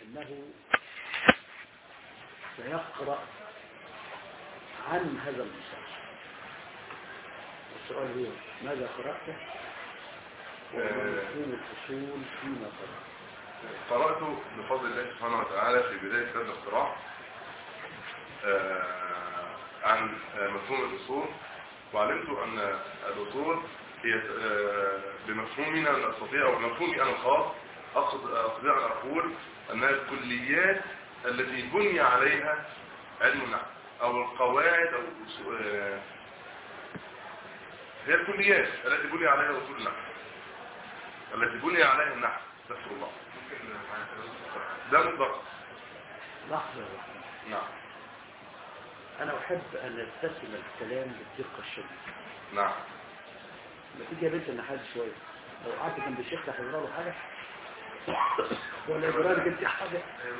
أنه سيقرأ عن هذا المصطلح السؤال هو ماذا قرأت ومفهوم الأصول فيما قرأت قرأت بفضل الله سبحانه وتعالى في بداية كتاب الاختراع آه، عن آه، مفهوم الأصول وعلمت أن الأصول هي آه، بمفهومنا نستطيع أو بمفهومي أنا الخاص أقصد أستطيع أن أقول أنها الكليات التي بني عليها علم النحو أو القواعد أو الأصول- آه، هي الكليات التي بني عليها أصول النحو التي بني عليها النحو استغفر الله ده مطلق لحظة واحدة نعم أنا أحب أن أستسلم الكلام بالدقة الشديدة نعم ما تيجي يا بنت النحاس شوية لو قعدت جنب الشيخ تحضر له حاجة ولا يجرى لك انت حاجة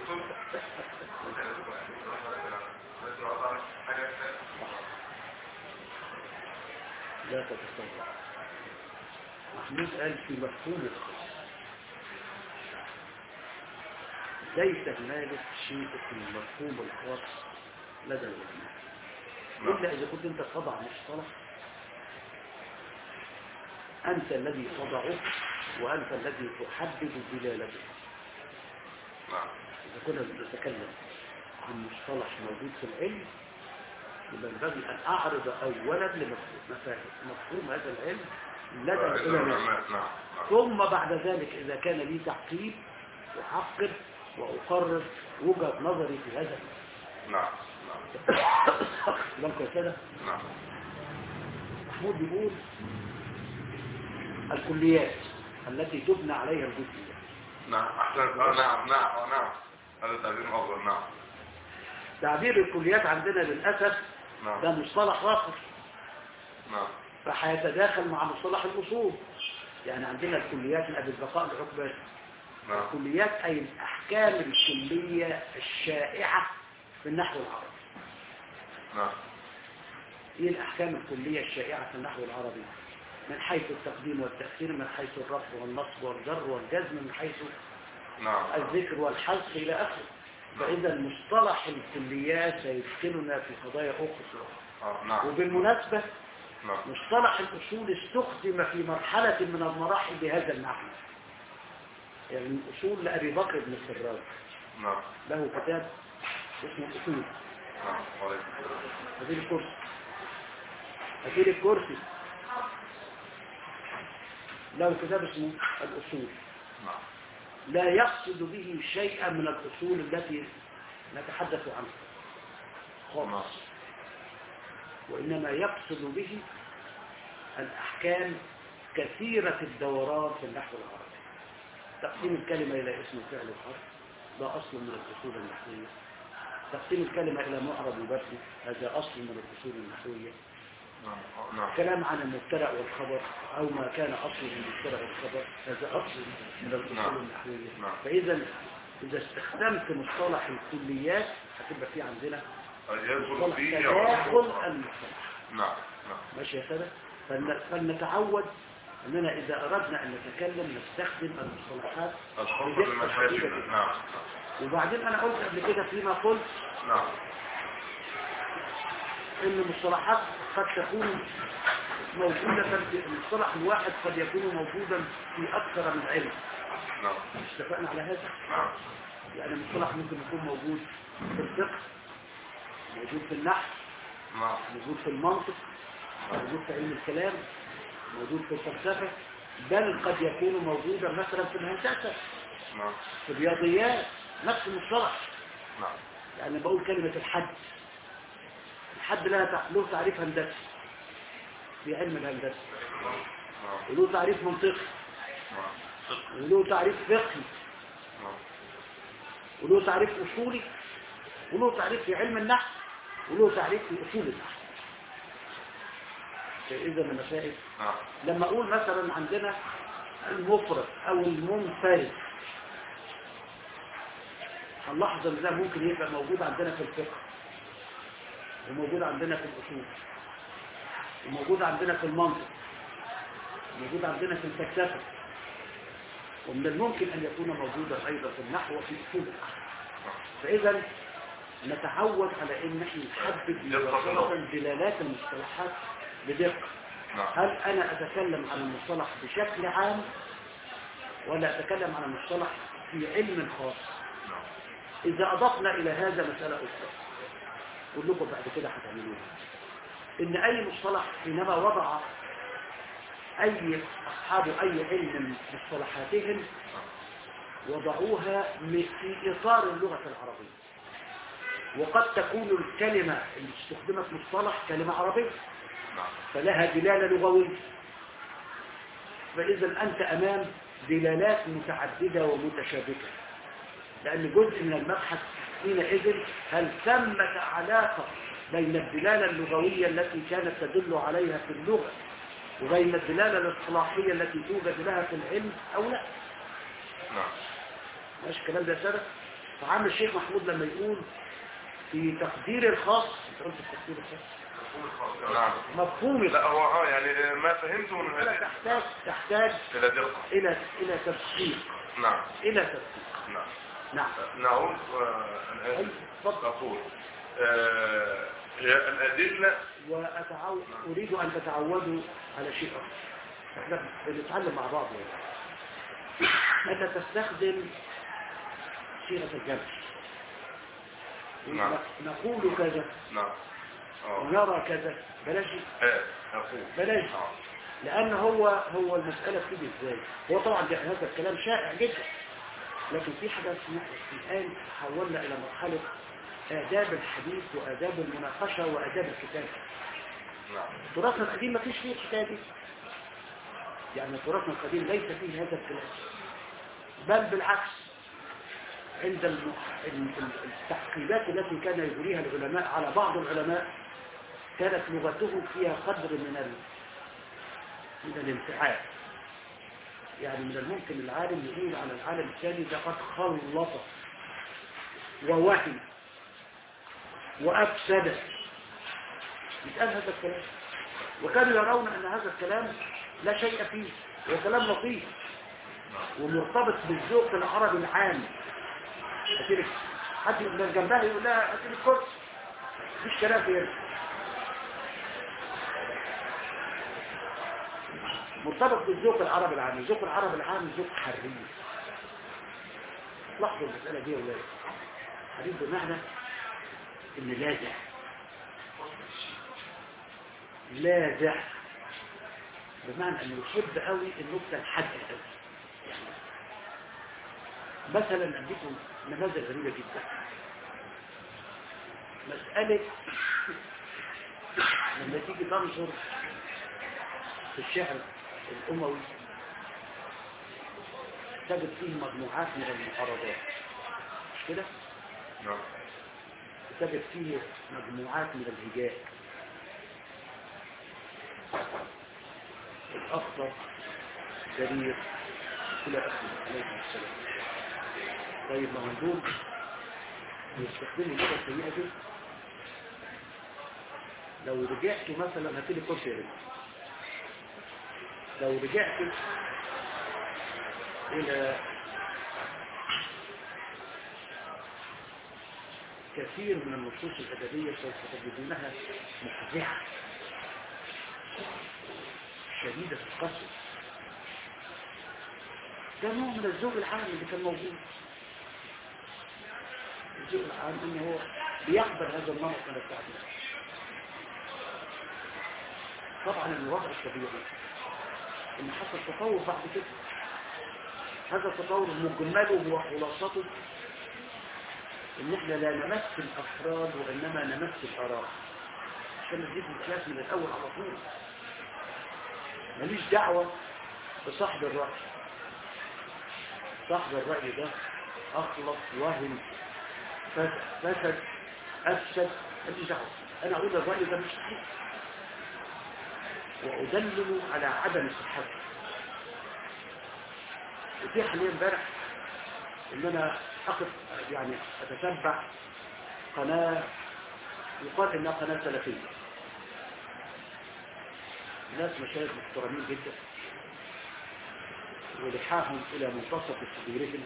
لا تتصور محمود قال في مفهوم الخاص ليس هنالك شيء في المفهوم الخاص لدى العلماء إلا إذا كنت أنت تضع مصطلح أنت الذي تضعه وأنت الذي تحدد دلالته نعم إذا كنا نتكلم عن مصطلح موجود في العلم يبقى ينبغي أن أعرض أولا لمفهوم مفاهيم مفهوم هذا العلم لدى العلماء العلماء نعم نعم ثم بعد ذلك إذا كان لي تعقيب أحقق وأقرر وجهة نظري في هذا المسألة. نعم نعم بالك يا سادة نعم محمود بيقول الكليات التي تبنى عليها الجزئيات نعم أحسنت آه، نعم نعم آه، نعم هذا تعبير أفضل نعم تعبير الكليات عندنا للأسف ده نعم مصطلح آخر نعم فهيتداخل مع مصطلح الأصول يعني عندنا الكليات الأبي البقاء الحكمات نعم الكليات أي الأحكام الكلية الشائعة في النحو العربي نعم ايه الأحكام الكلية الشائعة في النحو العربي من حيث التقديم والتأخير من حيث الرفع والنصب والجر والجزم من حيث نعم الذكر والحذف إلى آخره فإذا مصطلح الكليات سيدخلنا في قضايا أخرى آه، نعم وبالمناسبة نعم مصطلح الأصول استخدم في مرحلة من المراحل بهذا المعنى يعني الأصول لأبي بكر بن السراج نعم له كتاب اسمه الأصول نعم وعليكم السلام. هذه الكرسي هذه الكرسي له كتاب اسمه الأصول نعم لا يقصد به شيئا من الأصول التي نتحدث عنها خالص وإنما يقصد به الأحكام كثيرة الدوران في النحو العربي تقسيم الكلمة إلى اسم وفعل وحرف ده أصل من الأصول النحوية تقسيم الكلمة إلى معرب وبدل هذا أصل من الأصول النحوية نعم آه، نعم كلام عن المبتدا والخبر أو ما كان أصل من المبتدا والخبر هذا أصل من الأصول نعم. النحوية نعم. فإذا إذا استخدمت مصطلح الكليات هتبقى في عندنا يدخل مصطلح فيه تداخل المصطلح نعم نعم ماشي يا سادة فلن- فلنتعود أننا إذا أردنا أن نتكلم نستخدم المصطلحات الحفظ بدقة المشاكل شديدة نعم جدا. وبعدين أنا قلت قبل كده فيما قلت نعم ان المصطلحات قد تكون موجودة في المصطلح الواحد قد يكون موجودا في أكثر من علم نعم اتفقنا على هذا نعم يعني المصطلح ممكن يكون موجود في الفقه موجود في النحو نعم موجود في المنطق موجود في علم الكلام موجود في الفلسفة بل قد يكون موجودا مثلا في الهندسة نعم في الرياضيات نفس المصطلح نعم يعني بقول كلمة الحد الحد لها تع- له تعريف هندسي في علم الهندسة نعم وله تعريف منطقي نعم وله تعريف فقهي نعم وله تعريف أصولي وله تعريف في علم النحو وله تعريف في أصول النحو إذا المسائل نعم لما أقول مثلا عندنا المفرد أو المنفرد هنلاحظ ان ده ممكن يبقى موجود عندنا في الفقه وموجود عندنا في الأصول وموجود عندنا في المنطق وموجود عندنا في الفلسفة ومن الممكن أن يكون موجودا أيضا في النحو وفي أصول الأحد فإذا نتعود على أن نحن نحدد مباشرة دلالات المصطلحات بدقة نعم هل أنا أتكلم عن المصطلح بشكل عام ولا أتكلم عن المصطلح في علم خاص نعم إذا أضفنا إلى هذا مسألة أخرى أقول لكم بعد كده هتعملوها إن أي مصطلح حينما وضع أي أصحاب أي علم من مصطلحاتهم وضعوها م- في إطار اللغة العربية وقد تكون الكلمة اللي استخدمت مصطلح كلمة عربية نعم فلها دلالة لغوية فإذا أنت أمام دلالات متعددة ومتشابكة لأن جزء من المبحث حينئذ هل ثمة علاقة بين الدلالة اللغوية التي كانت تدل عليها في اللغة وبين الدلالة الاصطلاحية التي توجد لها في العلم أو لا نعم ماشي الكلام ده سنة فعام الشيخ محمود لما يقول في تقدير الخاص انت قلت التقدير الخاص نعم مفهوم لا هو اه يعني ما فهمته من المسألة هذه تحتاج تحتاج إلى دقة إلى إلى تدقيق نعم إلى تدقيق نعم نعم نعود والآن أيوة، اتفضل. أقول آه، هي الأدلة وأتعود أريد أن تتعودوا على شيء آخر احنا بنتعلم مع بعض يعني أنت تستخدم صيغة الجمع نعم. نقول كذا نعم اه ونرى كذا بلاش آه، أقول بلاش آه. لأن هو هو المسألة بتيجي إزاي هو طبعا ده- هذا الكلام شائع جدا لكن في حاجة اسمها الآن حولنا إلى مرحلة آداب الحديث وآداب المناقشة وآداب الكتابة نعم تراثنا القديم ما فيش فيه الحكاية دي يعني تراثنا القديم ليس فيه هذا الكلام بل بالعكس عند الم- ال- ال- التعقيدات التي كان يجريها العلماء على بعض العلماء كانت لغته فيها قدر من ال... من الانفعال يعني من الممكن العالم يقول على العالم الثاني ده قد خلط ووهم وأفسد يتقال هذا الكلام وكانوا يرون أن هذا الكلام لا شيء فيه هو كلام لطيف ومرتبط بالذوق العربي العام هتلك حد من جنبها يقول لها هتلك كرسي مفيش كلام فيه مرتبط بالذوق العربي العام الذوق العربي العام ذوق حرية لاحظوا المسألة دي يا ولاد حرية بمعنى ان لاذع لاذع بمعنى انه يحب قوي النكته الحاده قوي يعني مثلا اديكم نماذج غريبه جدا مساله لما تيجي تنظر في الشعر الاموي تجد فيه مجموعات من المعارضات مش كده نعم تجد فيه مجموعات من الهجاء الأخضر جرير إلى آخره عليه السلام طيب ما هم دول يستخدموا اللغة السيئة دي لو رجعت مثلا هاتلي كرسي يا رجل لو رجعت إلى كثير من النصوص الأدبية سوف تجدونها مفزعة شديدة القسوة ده نوع من الذوق العام اللي كان موجود الذوق العام ان هو بيقبل هذا النمط من التعبير طبعا الوضع الطبيعي ان حصل تطور بعد كده هذا التطور مجمله وخلاصته ان احنا لا نمس الافراد وانما نمس الاراء عشان نديك الكلاس من الاول على طول ماليش دعوة بصاحب الرأي صاحب الرأي ده أخلص وهم فسد فسد أفسد ماليش دعوة أنا أقول الرأي ده مش صحيح وأدلل على عدم صحته وفي حاليا امبارح ان انا اقف يعني اتتبع قناة يقال انها قناة سلفية ناس مشاهد محترمين جدا ولحاهم إلى منتصف صدورهم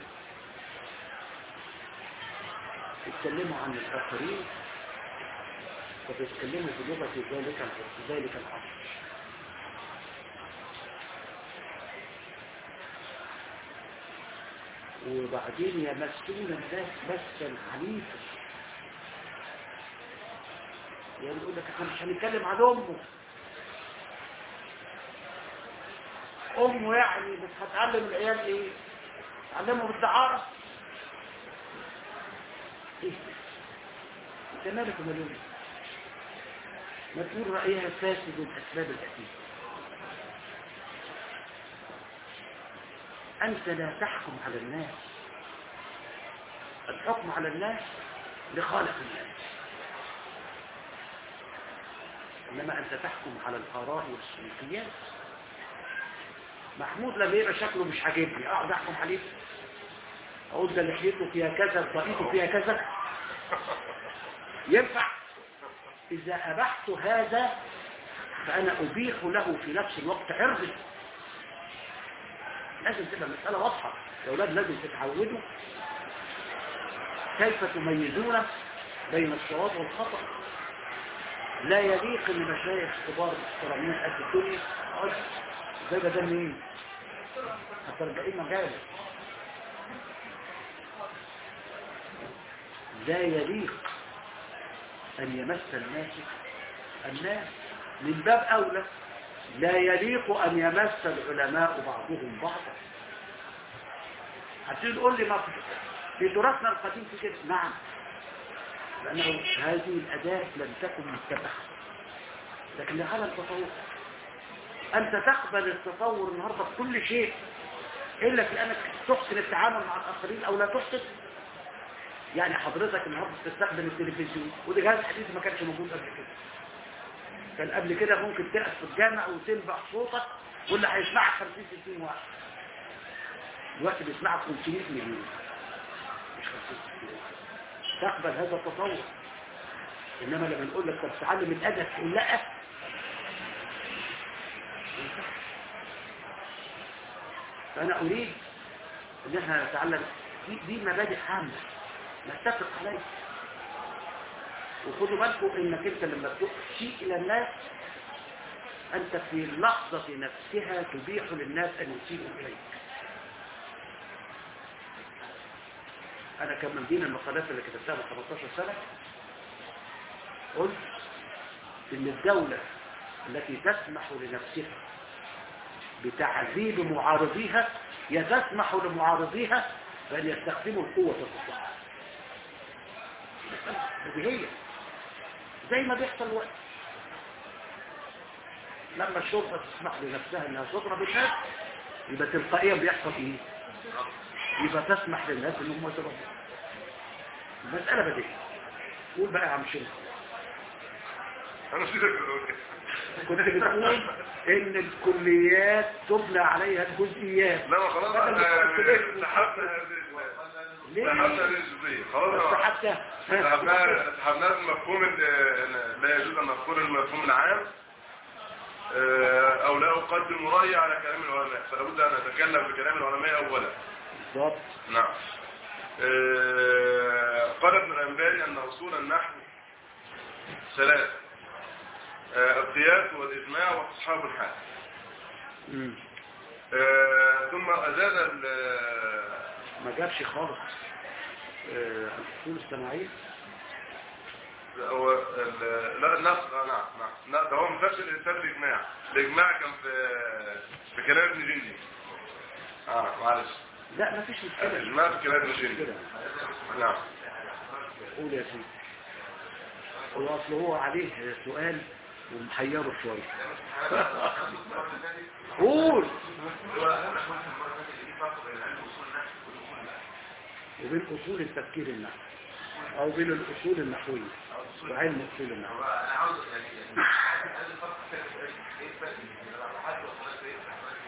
يتكلموا عن الآخرين وبيتكلموا بلغة ذلك ذلك العصر وبعدين يمسون الناس مسا عنيفا يعني يقول لك احنا مش هنتكلم عن امه امه يعني بس هتعلم العيال ايه تعلمهم بالدعاره ايه انت مالك ومالهم ما تقول رايها فاسد الاسباب الاتيه أنت لا تحكم على الناس الحكم على الناس لخالق الناس إنما أنت تحكم على الآراء والسلوكيات محمود لما يبقى شكله مش عاجبني أقعد أحكم عليه أقول ده لحيته فيها كذا طريقته فيها كذا ينفع إذا أبحت هذا فأنا أبيح له في نفس الوقت عرضي لازم تبقى مسألة واضحة الأولاد لازم تتعودوا كيف تميزون بين الصواب والخطأ لا يليق ان مشايخ كبار محترمين قد الدنيا عد زي ده مين هترجعين مجال لا يليق ان يمس الناس الناس من باب اولى لا يليق أن يمس العلماء بعضهم بعضا هتقول قول لي ما في في تراثنا القديم في كده نعم لأنه هذه الأداة لم تكن متبعة لكن على التطور أنت تقبل التطور النهاردة في كل شيء إلا في أنك تحسن التعامل مع الآخرين أو لا تحسن يعني حضرتك النهاردة تستخدم التلفزيون وده جهاز حديث ما كانش موجود قبل كده كان قبل كده ممكن تقف في الجامع وتنبع صوتك واللي هيسمعك 50 60 واحد دلوقتي بيسمعك 500 مليون مش 50 مليون تقبل هذا التطور انما لما نقول لك طب تعلم الادب تقول لا فانا اريد ان احنا نتعلم دي, دي مبادئ عامه نتفق عليها وخدوا بالكم انك انت لما تشيء الى الناس انت في اللحظة نفسها تبيح للناس ان يسيئوا اليك انا كان من بين المقالات اللي كتبتها من 15 سنة قلت ان الدولة التي تسمح لنفسها بتعذيب معارضيها يتسمح لمعارضيها بأن يستخدموا القوة في الصحة هذه هي زي ما بيحصل الوقت لما الشرطة تسمح لنفسها انها تضرب الناس يبقى تلقائيا بيحصل ايه يبقى تسمح للناس انهم يضربوا المسألة بديهية قول بقى يا عم شيخ انا مش كده كنت بتقول ان الكليات تبنى عليها الجزئيات لا ما خلاص بدل ما احنا تقول كده. سحبنا هذه ليه؟ سحبنا هذه الجزئية بس خلاص حتى سحبناها سحبناها من مفهوم ال- لا يجوز ان نذكر المفهوم العام آه، او لا اقدم رأيي على كلام العلماء فلا بد ان اتكلم بكلام العلماء اولا بالظبط نعم آه، قال ابن الأنباري أن أصول النحو ثلاثة آه، القياس والإجماع واستصحاب الحال مم. آه، ثم أزاد ال- ما جابش خالص آه، الأصول السماعية هو ال- لا النص آه، نعم نعم لا ده هو ما فيهاش الإنسان الإجماع الإجماع كان في في كلام ابن جندي اه معلش لا ما فيش مشكلة الإجماع في كلام ابن جندي كده نعم قول يا سيدي هو أصل هو عليه سؤال ومحيره شوية قول وبين أصول التفكير النحوي أو بين الأصول النحوية وعلم أصول النحو انا عاوز يعني هل الفرق في ايه الفرق بين الابحاث والخلاص ايه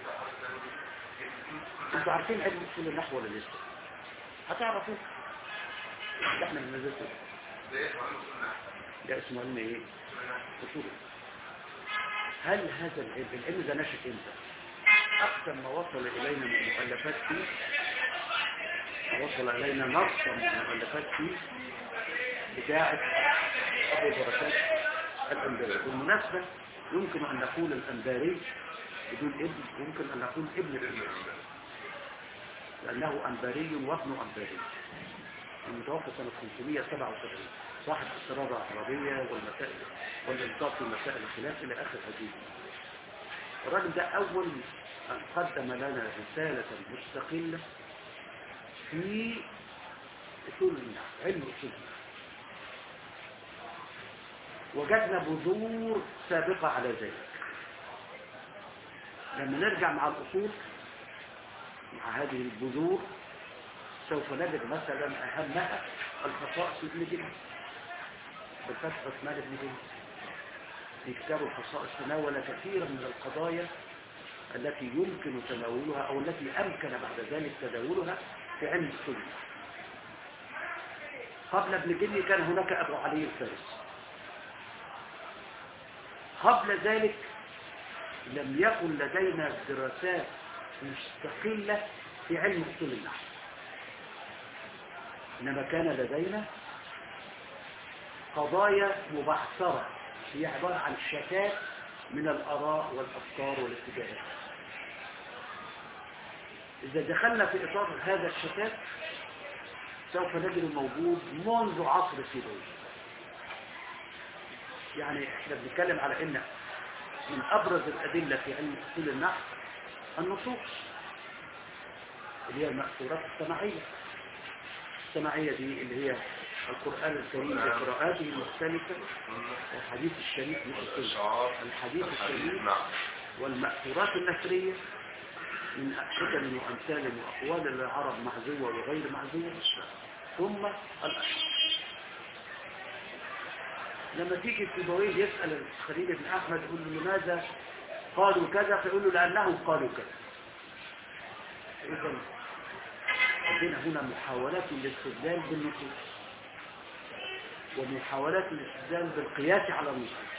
انتوا عارفين علم أصول النحو ولا لسه هتعرفوا ده احنا بننزلته ده اسمه علم ايه أصول هل هذا العلم العلم ده نشأ امتى أكثر ما وصل إلينا من مؤلفات فيه ما وصل إلينا نصا من مؤلفات فيه بتاعة أبو بركات الأنباري بالمناسبة يمكن أن نقول الأنباري بدون ابن يمكن أن نقول ابن الأنباري لأنه أنباري وابن أنباري المتوفى سنة 577 صاحب السرارة العربية والمسائل والإنصاف في مسائل الخلاف إلى آخر هذه الراجل ده أول أن قدم لنا رسالة مستقلة في أصول النحو علم أصول النحو وجدنا بذور سابقة على ذلك لما نرجع مع الأصول مع هذه البذور سوف نجد مثلا أهمها الخصائص ابن جنة بالفتح عثمان بن جنة في كتاب الخصائص تناول كثيرا من القضايا التي يمكن تناولها أو التي أمكن بعد ذلك تداولها في علم السنة قبل ابن جني كان هناك أبو علي الفارس قبل ذلك لم يكن لدينا دراسات مستقلة في علم أصول النحو إنما كان لدينا قضايا مبعثرة هي عبارة عن شتات من الآراء والأفكار والاتجاهات إذا دخلنا في إطار هذا الشتات سوف نجد الموجود منذ عصر سيبوي يعني احنا بنتكلم على ان من ابرز الادله في علم اصول النحو النصوص اللي هي المأثورات السماعيه السماعيه دي اللي هي القران الكريم بقراءاته المختلفه والحديث الشريف الشعار الحديث الشريف نعم والمأثورات النثريه من شتم وامثال واقوال العرب معزوه وغير معزوه ثم الاشعار لما تيجي السيبويه يسأل خليل بن أحمد يقول له لماذا قالوا كذا فيقول له لأنهم قالوا كذا إذا عندنا هنا محاولات للاستدلال بالنصوص ومحاولات للاستدلال بالقياس على النصوص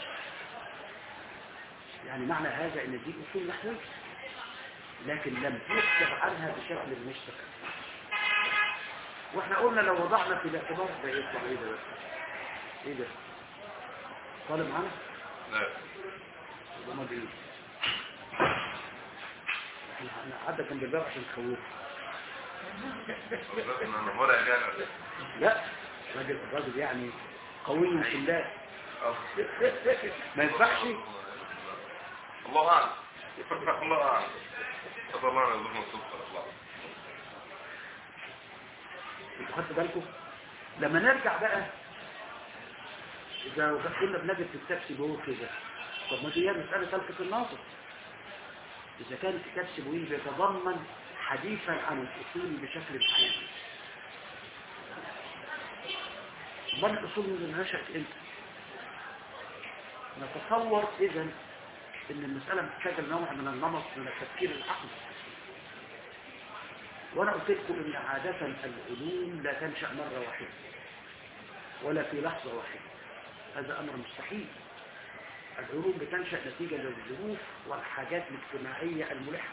يعني معنى هذا ان دي اصول نحويه لكن لم يكتب عنها بشكل مستقل واحنا قلنا لو وضعنا في الاعتبار ده يطلع ايه ده بس ايه ده طالب معانا لا هما بايه احنا قعدنا جنب الباب عشان نخوفه لازم انا مرعب يعني لا راجل الراجل يعني قوي في الله ما ينفعش الله اعلم الله اعلم أسأل الله أن يرزقنا الصدق والإخلاص انتوا خدتوا بالكم لما نرجع بقى اذا كنا بنجد في كتاب سيبويه كده طب ما دي هي مساله تلقة الناظر اذا كان كتاب سيبويه بيتضمن حديثا عن الاصول بشكل معين ما الاصول اللي نشأت امتى نتصور اذا ان المساله محتاجه نوع من النمط من التفكير العقلي وانا قلت لكم ان عاده العلوم لا تنشا مره واحده ولا في لحظه واحده هذا امر مستحيل العلوم بتنشا نتيجه للظروف والحاجات الاجتماعيه الملحه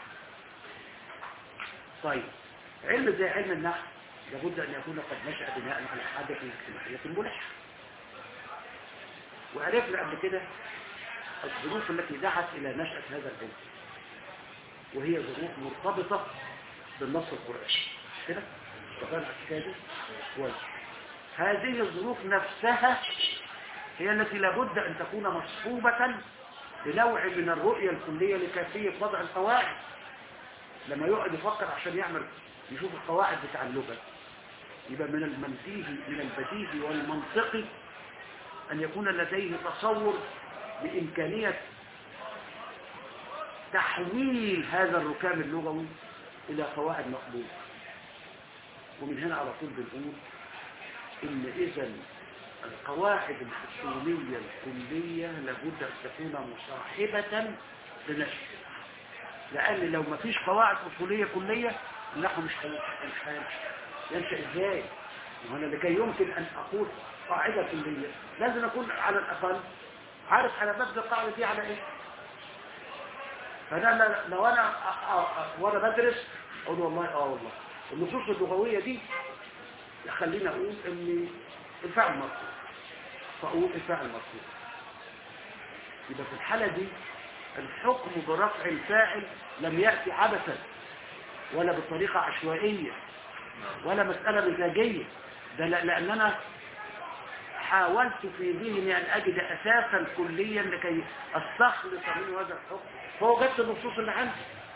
طيب علم زي علم النحو لابد ان يكون قد نشا بناء على الحاجه الاجتماعيه الملحه وعرفنا قبل كده الظروف التي دعت إلى نشأة هذا العلم وهي ظروف مرتبطة بالنص القرآني كده اتفقنا على الحكايه دي كويس هذه الظروف نفسها هي التي لابد أن تكون مصحوبة بنوع من الرؤية الكلية لكيفية وضع القواعد لما يقعد يفكر عشان يعمل يشوف القواعد بتاع اللغة يبقى من المنتهي من البديهي والمنطقي أن يكون لديه تصور بإمكانية تحويل هذا الركام اللغوي إلى قواعد مقبولة ومن هنا على طول بنقول إن إذا القواعد الأصولية الكلية لابد أن تكون مصاحبة لنشر لأن لو ما فيش قواعد أصولية كلية النحو مش هينشأ ينشأ إزاي؟ وأنا لكي يمكن أن أقول قاعدة كلية لازم أكون على الأقل عارف أنا ببدأ القاعدة دي على إيه فانا لا- لو انا أ- أ- أ- وانا بدرس اقول والله اه والله النصوص اللغويه دي خليني اقول ان الفعل مرفوع فاقول الفعل مرفوع يبقى في الحاله دي الحكم برفع الفاعل لم ياتي عبثا ولا بطريقه عشوائيه ولا مساله مزاجيه ده لا- لان انا حاولت في ذهني أن أجد أساسا كليا لكي أستخلص منه هذا الحكم فوجدت النصوص اللي عندي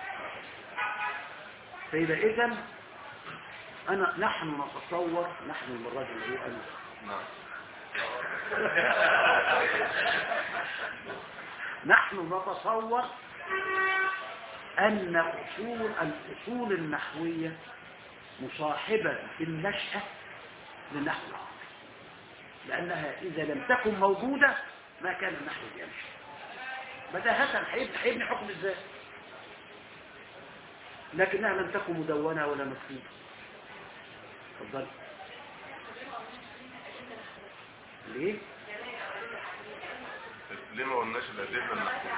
فإذا إذن أنا نحن نتصور نحن المرة اللي هو أنا نعم نحن نتصور أن أصول الأصول النحوية مصاحبة في النشأة للنحو العربي لأنها إذا لم تكن موجودة ما كان النحو يمشي بداهة هيبني هيبني حكم ازاي لكنها لم تكن مدونة ولا مكتوبة اتفضل ليه؟ ليه ما قلناش الأدلة النحوية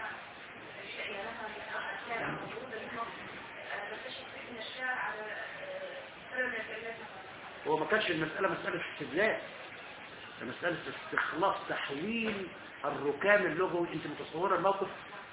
هو ما كانش المسألة مسألة استدلال ده مسألة استخلاص تحويل الركام اللغوي انت متصورة الموقف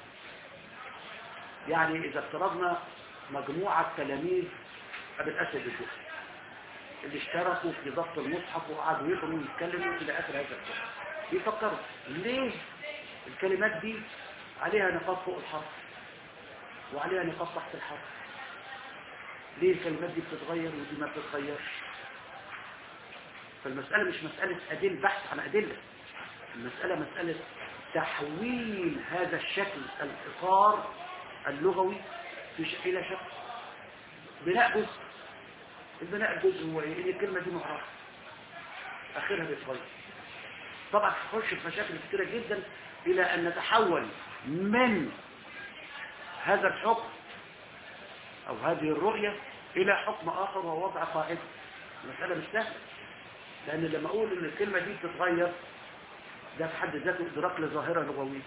يعني اذا افترضنا مجموعة تلاميذ ابي الاسد الدخل اللي اشتركوا في ضبط المصحف وقعدوا يقروا ويتكلموا الى اخر هذا الكلام بيفكروا ليه الكلمات دي عليها نقاط فوق الحرف وعليها نقاط تحت الحرف ليه الكلمات دي بتتغير ودي ما بتتغيرش فالمسألة مش مسألة أدل بحث عن أدلة المسألة مسألة تحويل هذا الشكل الإطار اللغوي في ش- إلى شكل بناء جزء البناء الجزء هو إيه؟ إن الكلمة دي معرفة آخرها بيتغير طبعا هنخش في مشاكل كتيرة جدا إلى أن نتحول من هذا الحكم أو هذه الرؤية إلى حكم آخر وهو وضع قاعدة المسألة مش سهلة لأن لما أقول إن الكلمة دي بتتغير ده في حد ذاته إدراك لظاهرة لغوية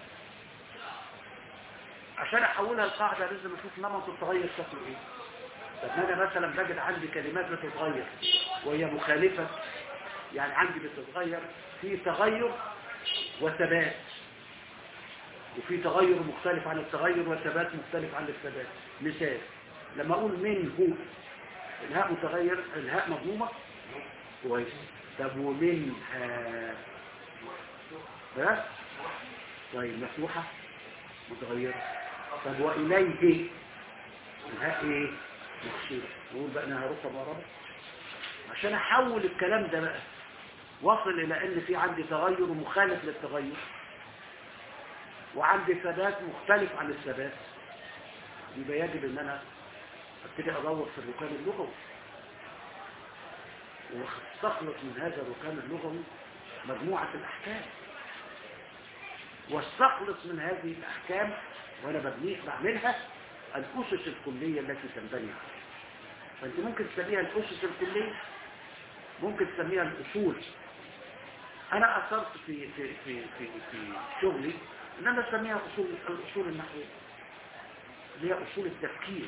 عشان أحولها لقاعدة لازم أشوف نمط التغير شكله إيه طب أنا مثلا بجد عندي كلمات بتتغير وهي مخالفة يعني عندي بتتغير في تغير وثبات وفي تغير مختلف عن التغير والثبات مختلف عن الثبات مثال لما أقول منه الهاء متغير الهاء مضمومة كويس طب ومنها ها طيب مفتوحة متغيرة طب وإليه الهاء ايه مكسورة نقول بقى انا هرصة مرة عشان احول الكلام ده بقى وصل الى ان في عندي تغير مخالف للتغير وعندي ثبات مختلف عن الثبات يبقى يجب ان انا ابتدي ادور في الركام اللغوي واستخلص من هذا الركام اللغوي مجموعة الأحكام واستخلص من هذه الأحكام وأنا ببني بعملها الأسس الكلية التي تنبني عليها فأنت ممكن تسميها الأسس الكلية ممكن تسميها الأصول أنا أثرت في في في في في شغلي إن أنا أسميها أصول الأصول النحوية اللي هي أصول التفكير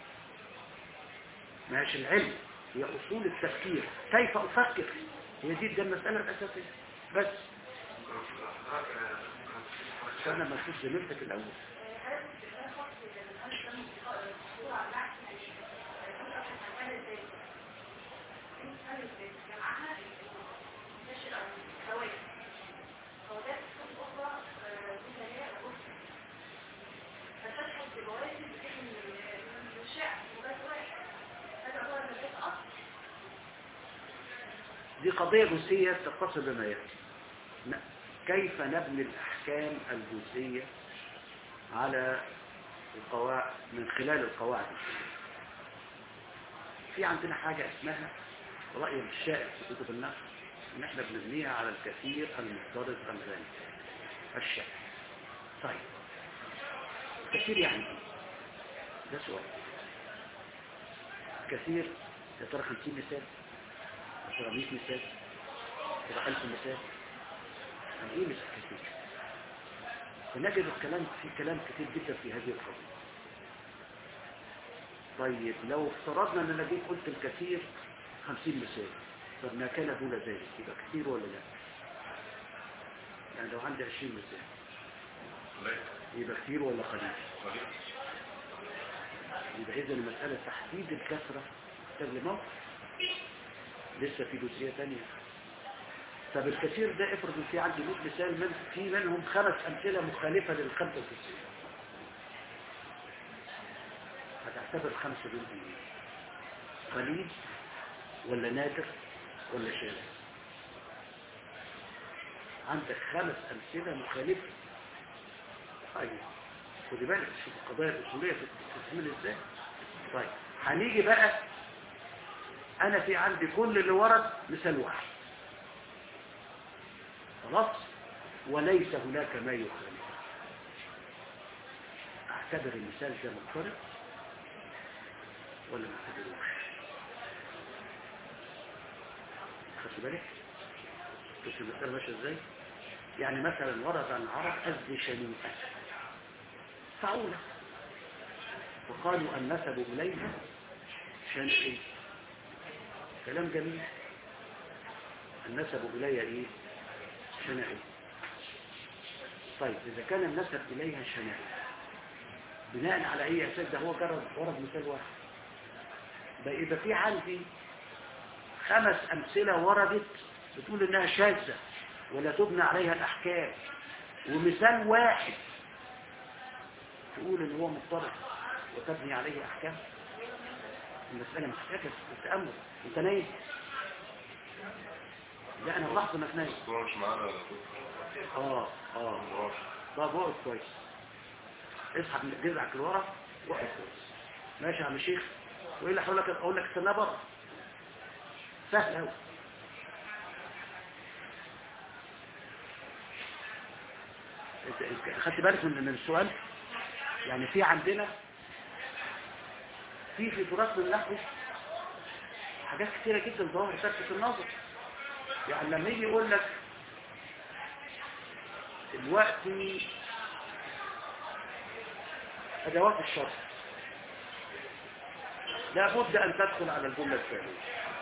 ماهيش العلم هي أصول التفكير كيف أفكر هي دي ده المسألة الأساسية بس أنا ما كنت زميلتك الأول دي قضية جزئية تتصل بما يأتي ن- كيف نبني الأحكام الجزئية على القواعد من خلال القواعد الشرعية. في عندنا حاجة اسمها رأي الشائع في كتب النحو ان احنا بنبنيها على الكثير المفترض الغني الشائع طيب كثير يعني ايه ده سؤال كثير يا ترى 50 مثال يا ترى 100 مثال يا ترى 1000 مثال يعني ايه مثال كثير فنجد الكلام في كلام كتير جدا في هذه القضية طيب لو افترضنا ان انا جيت قلت الكثير 50 مثال طب ما كان دون ذلك يبقى كثير ولا لا يعني لو عندي 20 مثال قليل يبقى كثير ولا قليل قليل يبقى اذا المسألة تحديد الكثرة محتاج لموقف لسه في جزئية تانية طب الكثير ده افرض إن في عندي 100 مثال من في منهم خمس أمثلة مخالفة لل 95 هتعتبر خمسة دول ايه؟ قليل ولا نادر ولا شاذ عندك خمس أمثلة مخالفة طيب خدي بالك شوف القضايا الأصولية بتتعمل ازاي طيب هنيجي بقى أنا في عندي كل اللي ورد مثال واحد خلاص وليس هناك ما يخالف اعتبر المثال ده مضطرب ولا ما اعتبروش خدت بالك شوف المثال ماشي ازاي يعني مثلا ورد عن عرب أز شنيئة فعولة وقالوا أن نسبوا إليها شنئي كلام جميل النسب إليها إيه شنائي طيب إذا كان النسب إليها شنائي بناء على أي أساس ده هو جرد ورد مثال واحد بقى إذا في عندي خمس أمثلة وردت بتقول إنها شاذة ولا تبنى عليها الأحكام ومثال واحد تقول إن هو مضطرب وتبني عليه أحكام المسألة محتاجة التأمل أنت نايم لا أنا بلاحظ إنك نايم الصورة مش معانا ولا كنت اه اه مراش طب اقعد كويس اسحب من جذعك لورا واقعد كويس ماشي يا عم شيخ وايه اللي هقول لك اقول لك استناه بره سهل قوي انت انت خدت بالك من من السؤال يعني في عندنا في في تراث النحو حاجات كتيره جدا ظاهر تلفت النظر يعني لما يجي يقول لك دلوقتي أدوات الشرط لابد أن تدخل على الجملة الثانية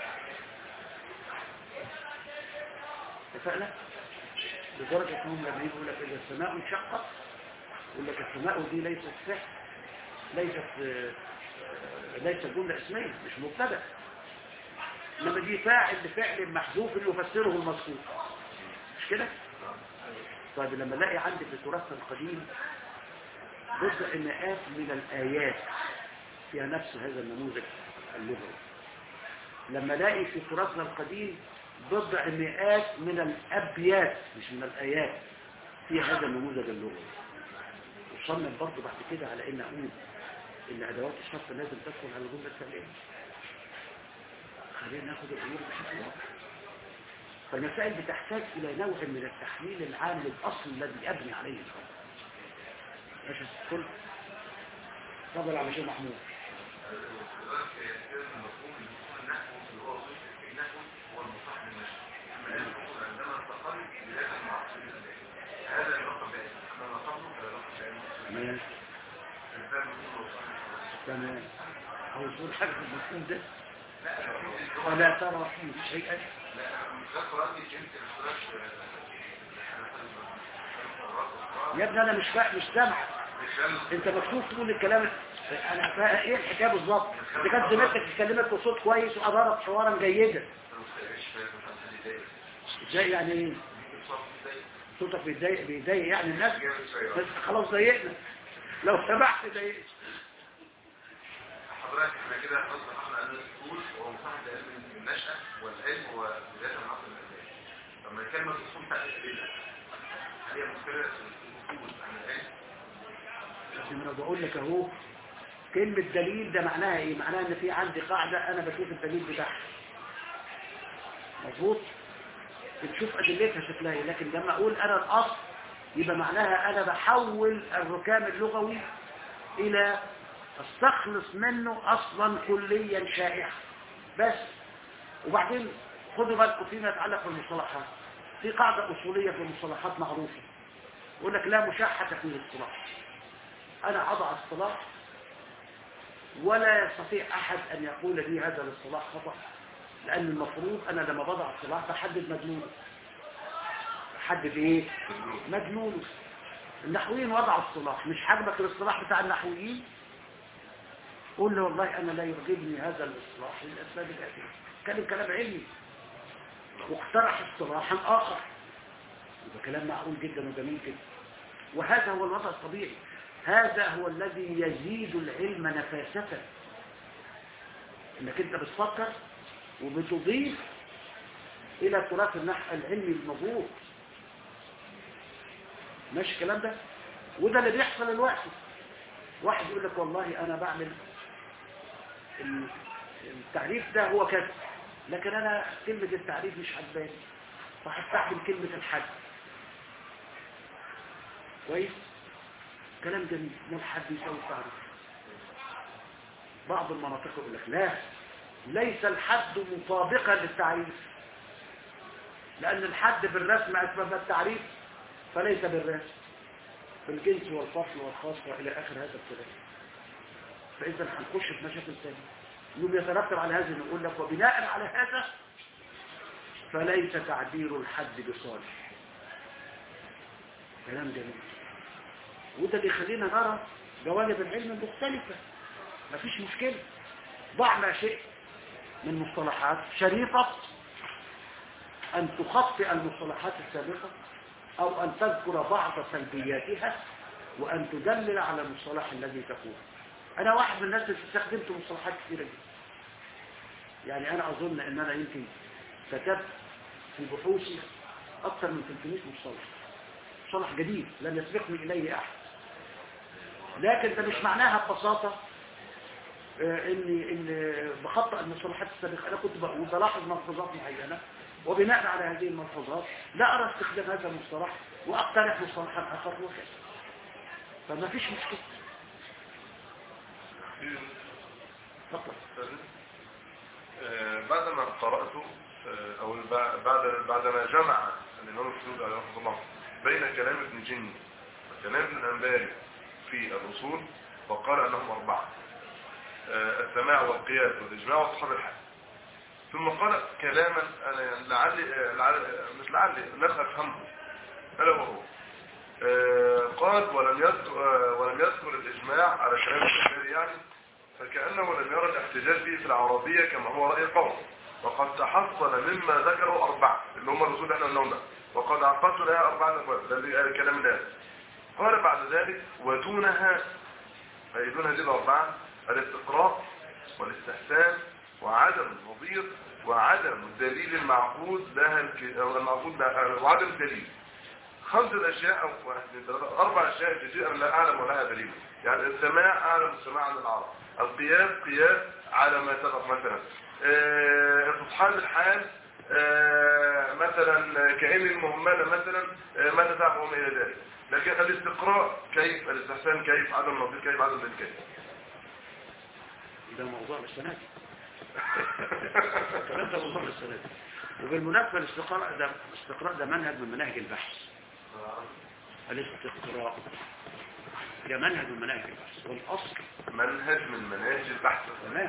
اتفقنا؟ لدرجة أنهم لما يقول لك إذا السماء انشقت يقول لك السماء دي ليست فعل ليست آه، آه، ليست جملة اسمية مش مبتدأ لما دي فاعل لفعل محذوف يفسره المذكور مش كده؟ طيب لما الاقي عندي في التراث القديم جزء مئات من الآيات فيها نفس هذا النموذج اللغوي لما الاقي في تراثنا القديم بضع مئات من الأبيات مش من الآيات فيها هذا النموذج اللغوي وصمم برضه بعد كده على ان اقول ان ادوات الشرط لازم تدخل على الجمله التاليه خلينا ناخد الامور بشكل واضح فالمسائل بتحتاج إلى نوع من التحليل العام للأصل الذي أبني عليه الخبر ماشي كل تفضل على شيء محمود تمام تمام عاوز تقول حاجة في المفهوم ده ولا ترى فيه شيئا يا ابني انا مش فاهم مش سامع انت مكتوب تقول الكلام انا فاهم ايه الحكايه بالظبط دي كانت زميلتك تكلمك بصوت كويس وادارت حوارا جيدا ازاي يعني ايه صوتك بيضايق بيضايق يعني الناس بس خلاص ضايقنا لو سمحت ضايقنا حضرتك احنا كده خلاص احنا قلنا الأصول هو مصاحب لعلم النشأة والعلم هو بداية من عصر الأنبياء لما كلمة الأصول بتاعت الأدلة هل هي مشكلة الأصول عن العلم؟ لكن انا بقول لك اهو كلمة دليل ده معناها ايه معناها ان في عندي قاعدة انا بشوف الدليل بتاعها مظبوط بتشوف ادلتها شكلها ايه لكن لما اقول انا الاصل يبقى معناها انا بحول الركام اللغوي الى استخلص منه اصلا كليا شائعا بس وبعدين خدوا بالكم فيما يتعلق بالمصطلحات في قاعدة اصولية في المصطلحات معروفة يقول لك لا مشاحة في الاصطلاح أنا أضع اصطلاح ولا يستطيع أحد أن يقول لي هذا الاصطلاح خطأ لأن المفروض أنا لما بضع اصطلاح بحدد مجنونه بحدد إيه؟ مجنونه النحويين وضعوا اصطلاح مش عاجبك الاصطلاح بتاع النحويين قول له والله أنا لا يعجبني هذا الاصطلاح للأسباب الآتية كان كلام علمي واقترح اصطلاحا آخر يبقى كلام معقول جدا وجميل جدا وهذا هو الوضع الطبيعي هذا هو الذي يزيد العلم نفاسة انك انت بتفكر وبتضيف الى تراث النحو العلمي الموجود ماشي الكلام ده وده اللي بيحصل الوقت واحد يقول لك والله انا بعمل ال- التعريف ده هو كذا لكن انا كلمة التعريف مش عجباني فهستخدم كلمة الحد كويس كلام جميل ما الحد يساوي التعريف بعض المناطق يقول لك لا ليس الحد مطابقا للتعريف لأن الحد بالرسم أسباب التعريف فليس بالرسم بالجنس والفصل والخاص وإلى آخر هذا الكلام فإذا هنخش في مشاكل ثانية يوم يترتب على هذا نقول لك وبناء على هذا فليس تعبير الحد بصالح كلام جميل وده اللي يخلينا نرى جوانب العلم المختلفة مفيش مشكلة ضع ما شئت من مصطلحات شريطة أن تخطئ المصطلحات السابقة أو أن تذكر بعض سلبياتها وأن تدلل على المصطلح الذي تقول أنا واحد من الناس اللي استخدمت مصطلحات كثيرة جدا يعني أنا أظن أن أنا يمكن كتبت في بحوثي أكثر من 300 مصطلح مصطلح جديد لم يسبقني إليه أحد لكن ده مش معناها ببساطة آه، اني اني بخطئ المصطلحات السابقه انا كنت بقول بلاحظ ملحوظات معينه وبناء على هذه الملحوظات لا ارى استخدام هذا المصطلح واقترح مصطلحا اخر وكذا فما فيش مشكله تفضل آه، بعدما قرأت آه، أو الب- بعد بعدما جمع الإمام السيوطي عليه رحمه الله بين كلام ابن جني وكلام ابن الأنباري في الأصول وقال أنهم أربعة آه، السماع والقياس والإجماع وأصحاب الحد ثم قال كلاما أنا يعني لعلي آه، لعلي آه، مش لعلي لم أفهمه ألا وهو آه، قال ولم يذكر آه، ولم يذكر الإجماع على كلام الأنباري يعني فكأنه لم يرى الاحتجاج به في العربية كما هو رأي قوم وقد تحصل مما ذكروا أربعة اللي هم الرسول احنا قلنا لهم. وقد عقدت لها أربعة أبواب ده اللي قال الكلام الآن قال بعد ذلك ودونها أي دون هذه الأربعة الاستقراء والاستحسان وعدم النظير وعدم الدليل المعقود لها الك... أو المعقود لها وعدم الدليل خمسة أشياء أو واحد اثنين ثلاثة أربع أشياء كثيرة لا أعلم ولها دليل يعني السماع أعلم السماع عن العرب القياس قياس على ما سبق مثلا آه، استصحاب الحال آه، مثلا كأن المهملة مثلا آه، ماذا تعمل وما إلى ذلك لكن الاستقراء كيف الاستحسان كيف عدم النظير كيف عدم الدليل كيف ده موضوع السنة دي الكلام ده موضوع السنة دي وبالمناسبة الاستقراء ده الاستقراء ده منهج من مناهج البحث الاستقراء ده منهج من مناهج البحث والأصل منهج من مناهج البحث تمام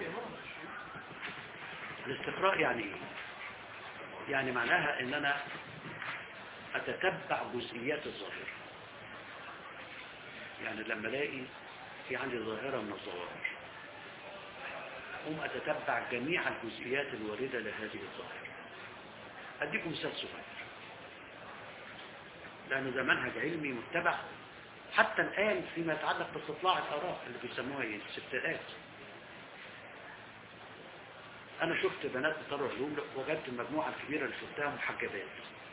الاستقراء يعني ايه يعني معناها ان انا اتتبع جزئيات الظاهرة يعني لما الاقي في عندي ظاهرة من الظواهر أقوم أتتبع جميع الجزئيات الواردة لهذه الظاهرة أديكم مثال صغير لأن ده منهج علمي متبع حتى الآن فيما يتعلق باستطلاع الآراء اللي بيسموها ايه الستات أنا شفت بنات بتوع علوم وجدت المجموعة الكبيرة اللي شفتها محجبات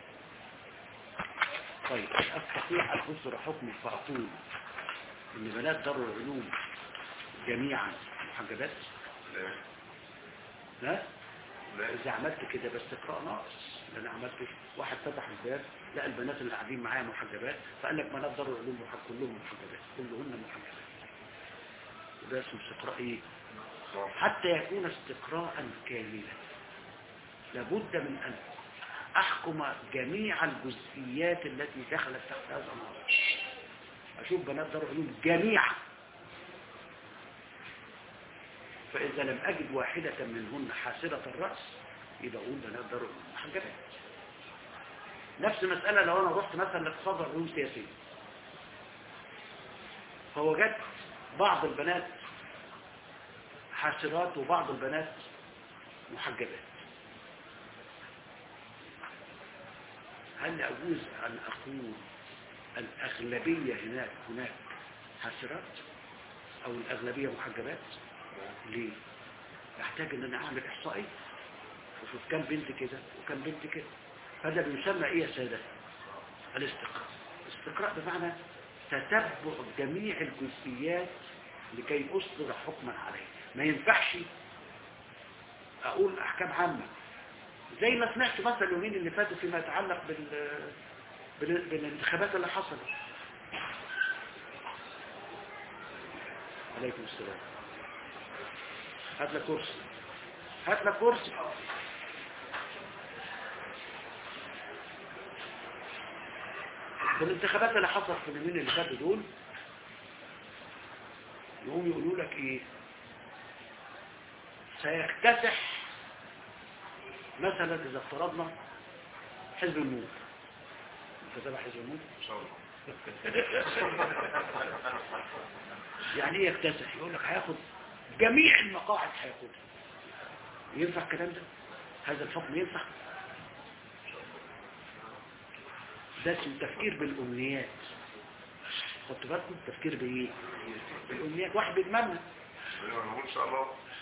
طيب أستطيع أن أصدر حكم فأقول إن بنات دار العلوم جميعا محجبات لا لا لا إذا عملت كده بس اقرأ ناقص لأن عملت واحد فتح الباب لقى البنات اللي قاعدين معايا محجبات فقال لك بنات دار العلوم محجبات كلهم محجبات كلهن محجبات وده اسمه استقراء ايه حتى يكون استقراء كاملا لابد من أن أحكم جميع الجزئيات التي دخلت تحت هذا النص أشوف بنات دار علوم جميعا فإذا لم أجد واحدة منهن حاسرة الرأس يبقى أقول بنات دار علوم محجبات نفس مسألة لو أنا رحت مثلا لاقتصاد العلوم السياسية فوجدت بعض البنات حاسرات وبعض البنات محجبات هل أجوز أن أقول الأغلبية هناك هناك حاسرات أو الأغلبية محجبات ليه؟ يحتاج أن أنا أعمل إحصائي وشوف كم بنت كده وكم بنت كده هذا بيسمى إيه يا سادة؟ الاستقراء الاستقراء بمعنى تتبع جميع الجزئيات لكي أصدر حكما عليه ما ينفعش أقول أحكام عامة زي ما سمعت مثلا اليومين اللي فاتوا فيما يتعلق بال... بال... بالانتخابات اللي حصلت عليكم السلام هات لك كرسي هات لك كرسي بالانتخابات اللي حصلت في اليومين اللي فاتوا دول يقوم يقولوا لك ايه سيكتسح مثلا اذا افترضنا حزب النور انت تبع حزب النور ان شاء الله يعني ايه يكتسح يقول لك هياخد جميع المقاعد هياخدها ينفع الكلام ده هذا الحكم ينفع ده اسمه تفكير بالامنيات خدتوا بالكم تفكير بايه بالامنيات واحد بيتمنى ايوه نقول ان شاء الله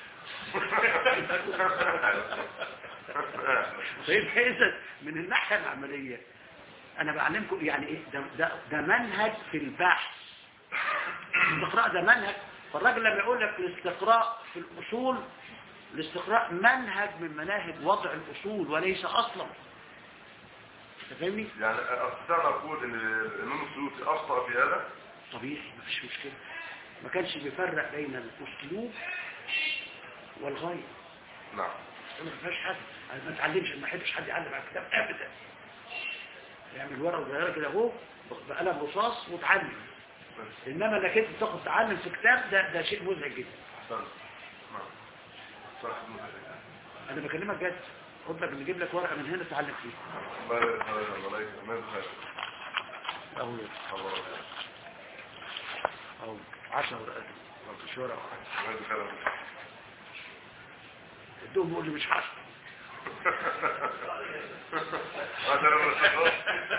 فيبقى اذا من الناحيه العمليه انا بعلمكم يعني ايه ده, ده, ده منهج في البحث الاستقراء ده منهج فالراجل لما يقول لك الاستقراء في الاصول الاستقراء منهج من مناهج وضع الاصول وليس اصلا انت فاهمني يعني استطيع ان اقول ان الامام السيوطي اخطا في هذا طبيعي مفيش مشكله ما كانش بيفرق بين الاسلوب والغايه نعم ما فيهاش حد انا ما اتعلمش ما احبش حد يعلم على الكتاب ابدا يعمل ورقه صغيره كده اهو بقلم رصاص وتعلم بس انما انك انت تاخد تعلم في كتاب ده ده شيء مزعج جدا احسنت نعم صح مدرك. انا بكلمك جد خد لك نجيب لك ورقه من هنا تعلم فيها الله يرحمه الله يرحمه ما يزهق او الله او 10 ورقات ما فيش ورقه واحده ما يزهق ادوهم يقول لي مش حاسس هذا لما الخطأ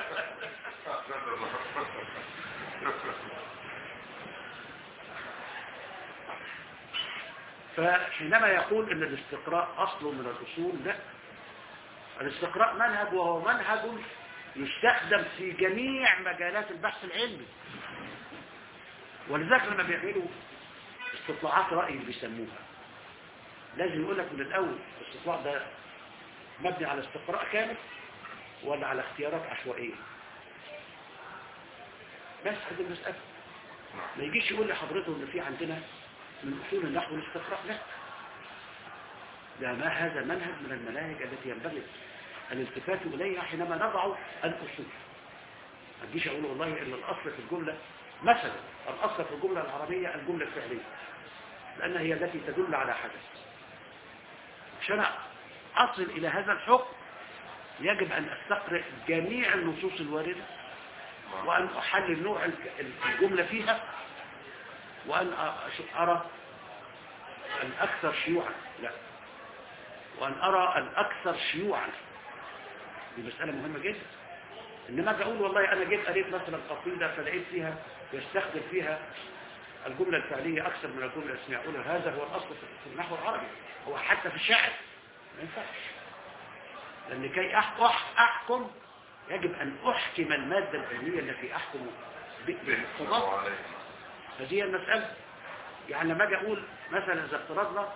فحينما يقول ان الاستقراء اصل من الاصول لا الاستقراء منهج وهو منهج يستخدم في جميع مجالات البحث العلمي ولذلك لما بيعملوا استطلاعات رأي بيسموها لازم يقول لك من الاول الاستطلاع ده مبني على استقراء كامل ولا على اختيارات عشوائية بس هذه المسألة ما يجيش يقول لحضرته ان في عندنا من اصول النحو الاستقراء لا ده ما هذا منهج من المناهج التي ينبغي الالتفات اليها حينما نضع الاصول ما تجيش اقول والله ان الاصل في الجمله مثلا الاصل في الجمله العربيه الجمله الفعليه لانها هي التي تدل على حدث عشان اصل الى هذا الحكم يجب ان استقرئ جميع النصوص الوارده وان احلل نوع الجمله فيها وأن أرى الأكثر شيوعا لا وأن أرى الأكثر شيوعا دي مسألة مهمة جدا إنما أجي أقول والله أنا جيت قريت مثلا قصيدة فلقيت فيها يستخدم فيها الجملة الفعلية أكثر من الجملة الاسمية أقول هذا هو الأصل في النحو العربي هو حتى في الشعر ما ينفعش لأن كي أح- أح- أحكم يجب أن أحكم المادة العلمية التي أحكم بقضاء هذه هي المسألة يعني لما اجي اقول مثلا اذا افترضنا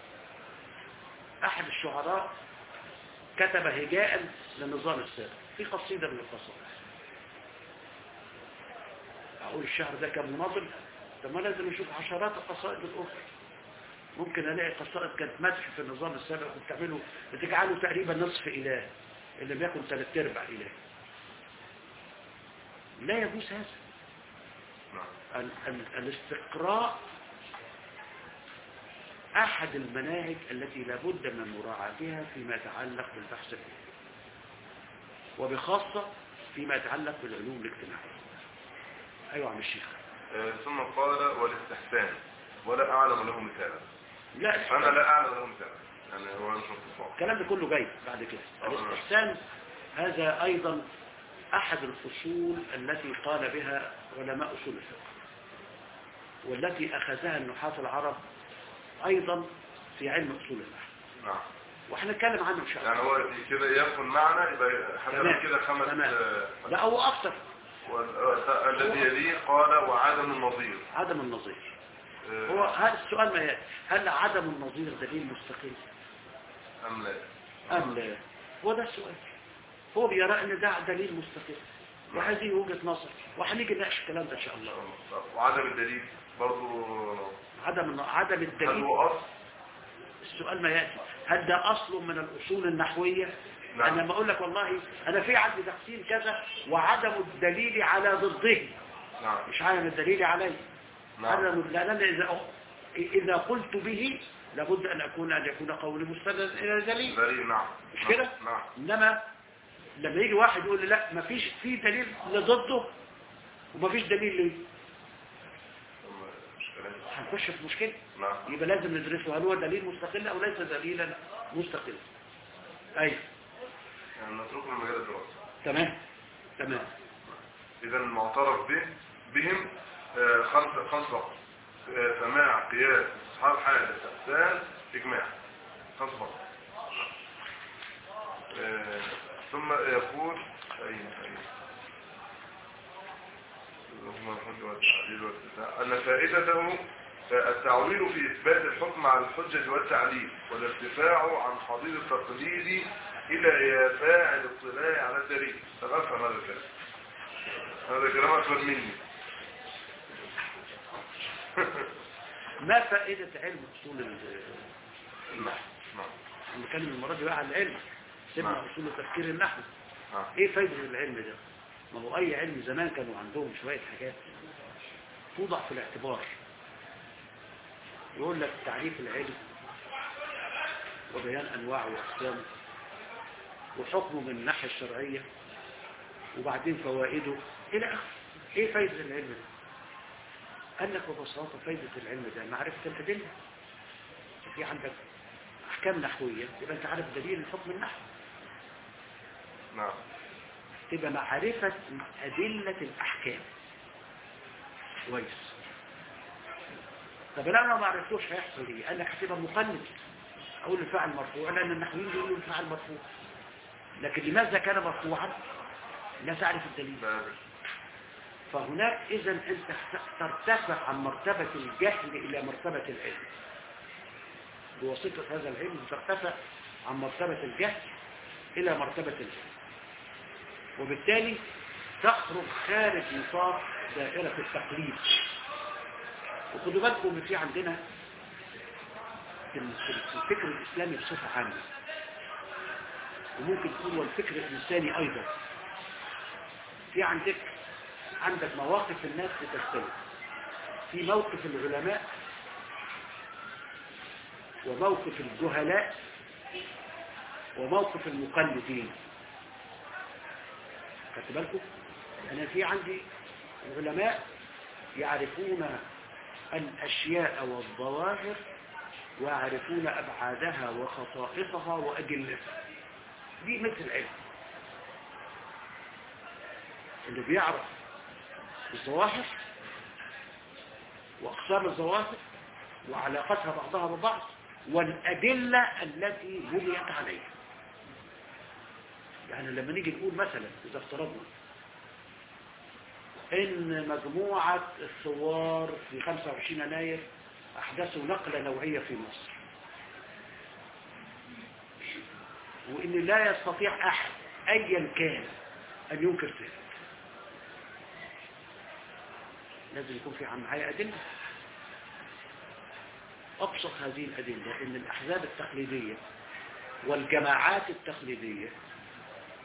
احد الشعراء كتب هجاء للنظام السابق في قصيدة من القصائد اقول الشعر ده كان مناظم طب ما لازم نشوف عشرات القصائد الاخرى ممكن الاقي قصائد كانت مدح في النظام السابق وبتعمله بتجعله تقريبا نصف اله إن لم يكن ثلاث أرباع إله لا يجوز هذا نعم ال- ال- الاستقراء أحد المناهج التي لابد من مراعاتها فيما يتعلق بالبحث العلمي وبخاصة فيما يتعلق بالعلوم الاجتماعية أيوة عم الشيخ آه، ثم قال والاستحسان ولا أعلم له مثالا لا أنا لا أعلم له مثالا يعني هو مش متصور الكلام ده كله جاي بعد كده الاستحسان هذا أيضا أحد الفصول التي قال بها علماء أصول الفقه والتي أخذها النحاة العرب أيضا في علم أصول النحو نعم وهنتكلم عنه إن شاء الله يعني هو كده يكون معنا يبقى حسب تمام. كده خمس تمام. آه، لا هو أكثر وال- آه، الذي يليه قال وعدم النظير عدم النظير آه، هو هذا السؤال ما يأتي هل عدم النظير دليل مستقل أم لا أم لا هو ده السؤال هو بيرى أن ده دليل مستقل وهذه وجهة نظر وهنيجي نناقش الكلام ده إن شاء الله وعدم الدليل برضو عدم عدم هل الدليل هو أصل السؤال ما يأتي هل ده أصل من الأصول النحوية نعم. أنا لما أقول لك والله أنا في عندي تقسيم كذا وعدم الدليل على ضده نعم مش عدم الدليل عليه نعم عدم لأن إذا إذا قلت به لابد أن أكون أن يكون قولي مستند إلى دليل دليل نعم مش نعم. كده؟ نعم إنما لما يجي واحد يقول لي لا مفيش في دليل لضده ومفيش دليل ليه ثم مش كلام هنخش في مشكلة نعم يبقى لازم ندرسه هل هو دليل مستقل أو ليس دليلا مستقلا أيوه يعني نتركه من مجال الدراسة تمام تمام إذا المعترف به بهم آه، خمس خمس فقط آه، سماع قياس أصحاب حال استحسان إجماع خمس فقط آه، ثم يقول أي أي اللهم الحج والتعليل والاتساع أن فائدته آه، التعويل في إثبات الحكم على الحجة والتعليل والارتفاع عن حضيض التقليد إلى إيفاء الاطلاع على الدليل طب أفهم هذا الكلام هذا كلام أكبر مني ما فائدة علم أصول ال- نعم نعم بنتكلم المرة دي بقى عن العلم سيبنا نعم. أصول تفكير النحو نعم إيه فايدة العلم ده ما هو أي علم زمان كانوا عندهم شوية حاجات توضع في الاعتبار يقول لك تعريف العلم وبيان أنواعه وأقسامه وحكمه من الناحية الشرعية وبعدين فوائده إلى آخره إيه فايدة العلم ده قال لك ببساطة فايدة العلم ده معرفة الأدلة في عندك أحكام نحوية يبقى أنت عارف دليل الحكم النحوي نعم تبقى معرفة أدلة الأحكام كويس طب لو انا ما عرفتوش هيحصل ايه قال لك هتبقى مقلد اقول الفاعل مرفوع لان النحويين بيقولوا الفاعل مرفوع لكن لماذا كان مرفوعا لا تعرف الدليل بابل فهناك اذا انت ترتفع عن مرتبة الجهل الى مرتبة العلم بواسطة هذا العلم ترتفع عن مرتبة الجهل الى مرتبة العلم وبالتالي تخرج خارج نطاق دائرة التقليد وخدوا بالكم ان في عندنا في الفكر الاسلامي بصفة عامة وممكن تقول والفكر الانساني ايضا في عندك عندك مواقف الناس بتختلف في موقف العلماء وموقف الجهلاء وموقف المقلدين خدت بالكم انا في عندي العلماء يعرفون الاشياء والظواهر ويعرفون ابعادها وخصائصها واجلتها دي مثل العلم اللي بيعرف الظواهر واقسام الظواهر وعلاقتها بعضها ببعض والادله التي بنيت عليها يعني لما نيجي نقول مثلا إذا افترضنا إن مجموعة الثوار في 25 يناير أحدثوا نقلة نوعية في مصر وإن لا يستطيع أحد أيا كان أن ينكر ذلك لازم يكون في عن معايا أدلة أبسط هذه الأدلة إن الأحزاب التقليدية والجماعات التقليدية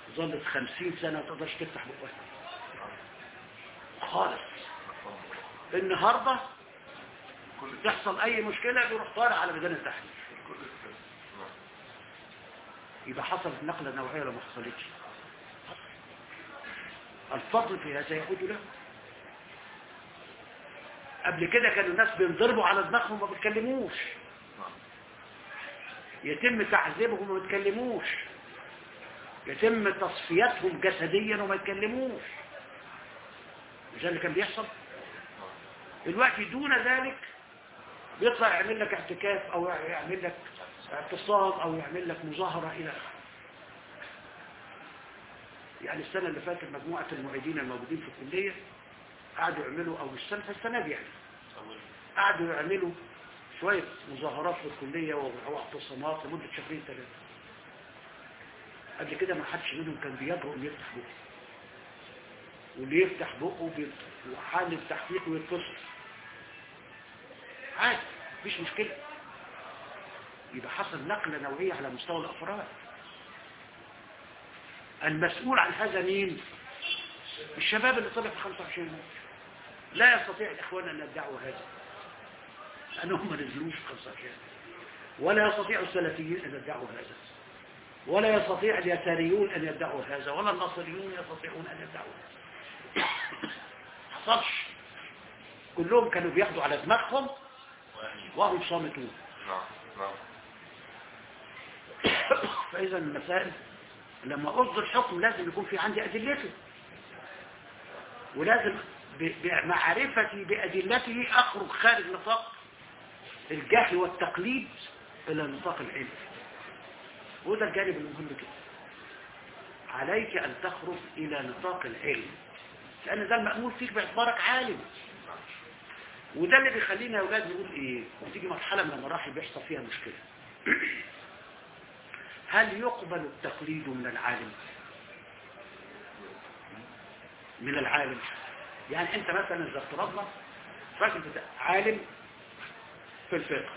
ظلت خمسين سنة ما تقدرش تفتح بقها خالص النهاردة كل تحصل اي مشكلة بيروح طالع على ميدان التحرير كل السنة. نعم. يبقى حصلت نقلة نوعية ولا ما حصلتش الفضل في هذا يعود له قبل كده كانوا الناس بينضربوا على دماغهم وما بيتكلموش نعم. يتم تعذيبهم وما يتكلموش يتم تصفيتهم جسديا وما يتكلموش مش ده اللي كان بيحصل دلوقتي دون ذلك بيطلع يعمل لك اعتكاف او يعمل لك اعتصام او يعمل لك مظاهرة الى اخره يعني السنة اللي فاتت مجموعة المعيدين الموجودين في الكلية قعدوا يعملوا او السنة السنة دي يعني قعدوا يعملوا شوية مظاهرات في الكلية واعتصامات لمدة شهرين ثلاثة قبل كده ما حدش منهم كان بيجرؤ انه يفتح بقه واللي يفتح بقه بي- وحال التحقيق ويتصل عادي مفيش مشكلة يبقى حصل نقلة نوعية على مستوى الأفراد المسؤول عن هذا مين الشباب اللي طلع في 25 يوم لا يستطيع الإخوان أن يدعوا هذا لأنهم ما نزلوش في 25 ولا يستطيع السلفيين أن يدعوا هذا ولا يستطيع اليساريون أن يدعوا هذا ولا النصريون يستطيعون أن يدعوا هذا حصلش كلهم كانوا بياخدوا على دماغهم وهم صامتون نعم نعم فإذا المسائل لما أصدر حكم لازم يكون في عندي أدلته ولازم ب- بمعرفتي بأدلته أخرج خارج نطاق الجهل والتقليد إلى نطاق العلم وده الجانب المهم كده عليك أن تخرج إلى نطاق العلم لأن ده المأمول فيك باعتبارك عالم وده اللي بيخلينا يا أولاد نقول إيه وتيجي مرحلة من المراحل بيحصل فيها مشكلة هل يقبل التقليد من العالم من العالم يعني انت مثلا اذا افترضنا راجل بتاع- عالم في الفقه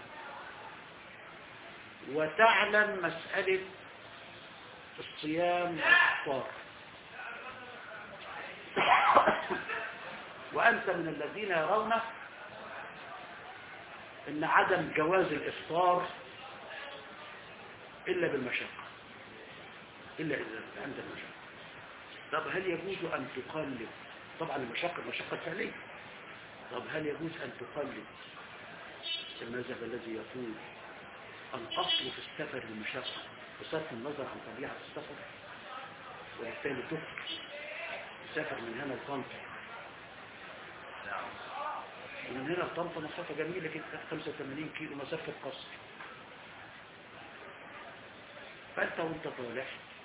وتعلم مسألة الصيام والإفطار وأنت من الذين يرون أن عدم جواز الإفطار إلا بالمشقة إلا إذا عند المشقة طب هل يجوز أن تقلد طبعا المشقة المشقة الفعلية طب هل يجوز أن تقلد المذهب الذي يقول الأصل في السفر المشقة بصرف النظر عن طبيعة السفر وبالتالي تفكر تسافر من هنا لطنطا ومن هنا لطنطا مسافة جميلة جدا 85 كيلو مسافة قصر فانت وانت طالع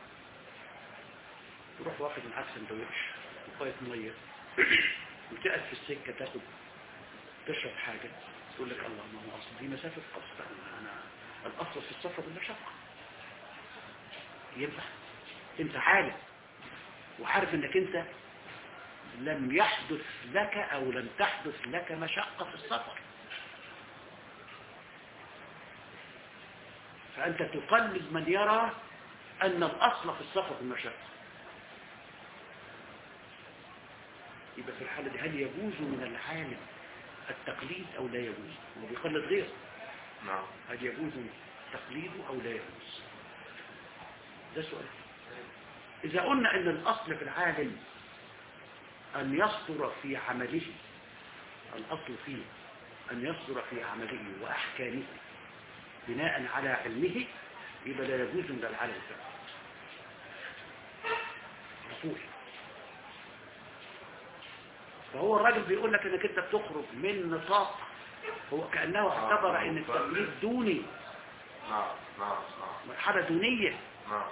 تروح واخد معاك سندوتش وقاية مية وتقف في السكة تاخد تشرب حاجة تقول لك الله ما هو اصل دي مسافة قصر انا أنا الاصل في السفر المشقة يبقى انت عالم وعارف انك انت لم يحدث لك او لم تحدث لك مشقة في السفر فأنت تقلد من يرى أن الأصل في السفر المشقة يبقى في الحالة دي هل يجوز من العالم التقليد أو لا يجوز هو بيقلد غيره نعم هل يجوز تقليده أو لا يجوز ده سؤال إذا قلنا أن الأصل في العالم أن يصدر في عمله الأصل فيه أن يصدر في عمله وأحكامه بناء على علمه يبقى لا يجوز من العالم الفقه رسول فهو الراجل بيقول لك انك انت بتخرج من نطاق هو كأنه اعتبر ان التقليد دوني نعم نعم نعم مرحلة دونية نعم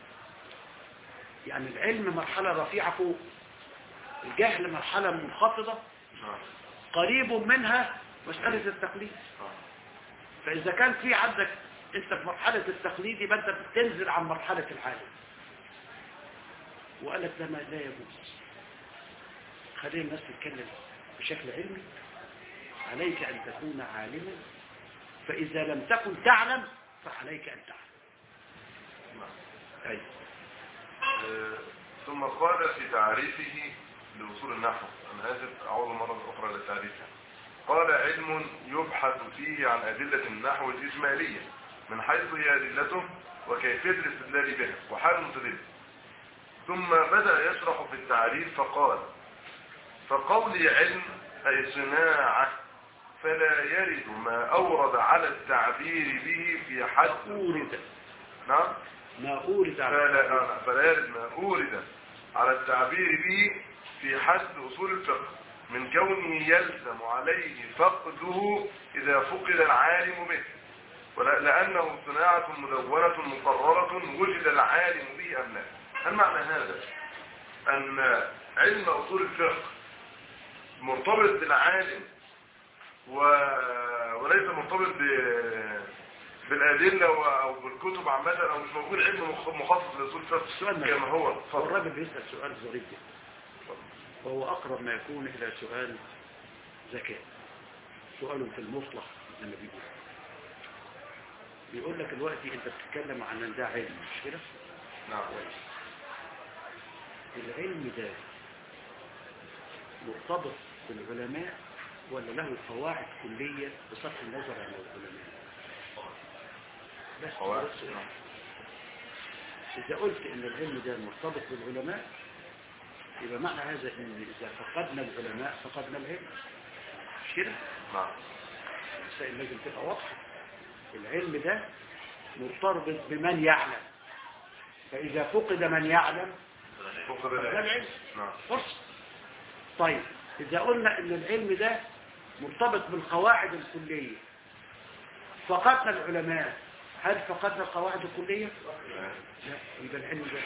يعني العلم مرحلة رفيعة فوق الجهل مرحلة منخفضة نعم قريب منها مسألة التقليد نعم فإذا كان في عندك أنت في مرحلة التقليد يبقى أنت بتنزل عن مرحلة العالم وقال لك ده ما لا يجوز خلينا الناس تتكلم بشكل علمي عليك أن تكون عالما فإذا لم تكن تعلم فعليك أن تعلم نعم طيب آه، ثم قال في تعريفه لأصول النحو أنا آسف أعود مرة أخرى للتعريف قال علم يبحث فيه عن أدلة النحو الإجمالية من حيث هي أدلته وكيفية الاستدلال بها وحال المستدل ثم بدأ يشرح في التعريف فقال فقولي علم أي صناعة فلا يرد ما أورد على التعبير به في حد أورد نعم ما أورد على فلا, آه، فلا يرد ما أورد على التعبير به في حد أصول الفقه من كونه يلزم عليه فقده إذا فقد العالم به ولا- لأنه صناعة مدونة مقررة وجد العالم به أم لا هل معنى هذا أن علم أصول الفقه مرتبط بالعالم و... وليس مرتبط ب... بالأدلة و... أو بالكتب عامة أو مش موجود علم مخ- مخصص لأصول الفقه السؤال ما كما هو هو اتفضل. الراجل بيسأل سؤال ظريف جدا وهو أقرب ما يكون إلى سؤال ذكاء سؤال في المصلح لما بيقول بيقول لك دلوقتي أنت بتتكلم عن أن ده علم مش كده؟ نعم العلم ده مرتبط بالعلماء ولا له قواعد كلية بصرف النظر عن العلماء بس ده قواعد. السؤال. إذا قلت إن العلم ده مرتبط بالعلماء يبقى معنى هذا إن إذا فقدنا العلماء فقدنا العلم مش كده؟ نعم المسائل لازم تبقى واضحة العلم ده مرتبط بمن يعلم فإذا فقد من يعلم فقد فقد العلم العلم نعم فرصة طيب إذا قلنا إن العلم ده مرتبط بالقواعد الكلية فقدنا العلماء هل فقدنا القواعد الكلية؟ لا يبقى العلم ده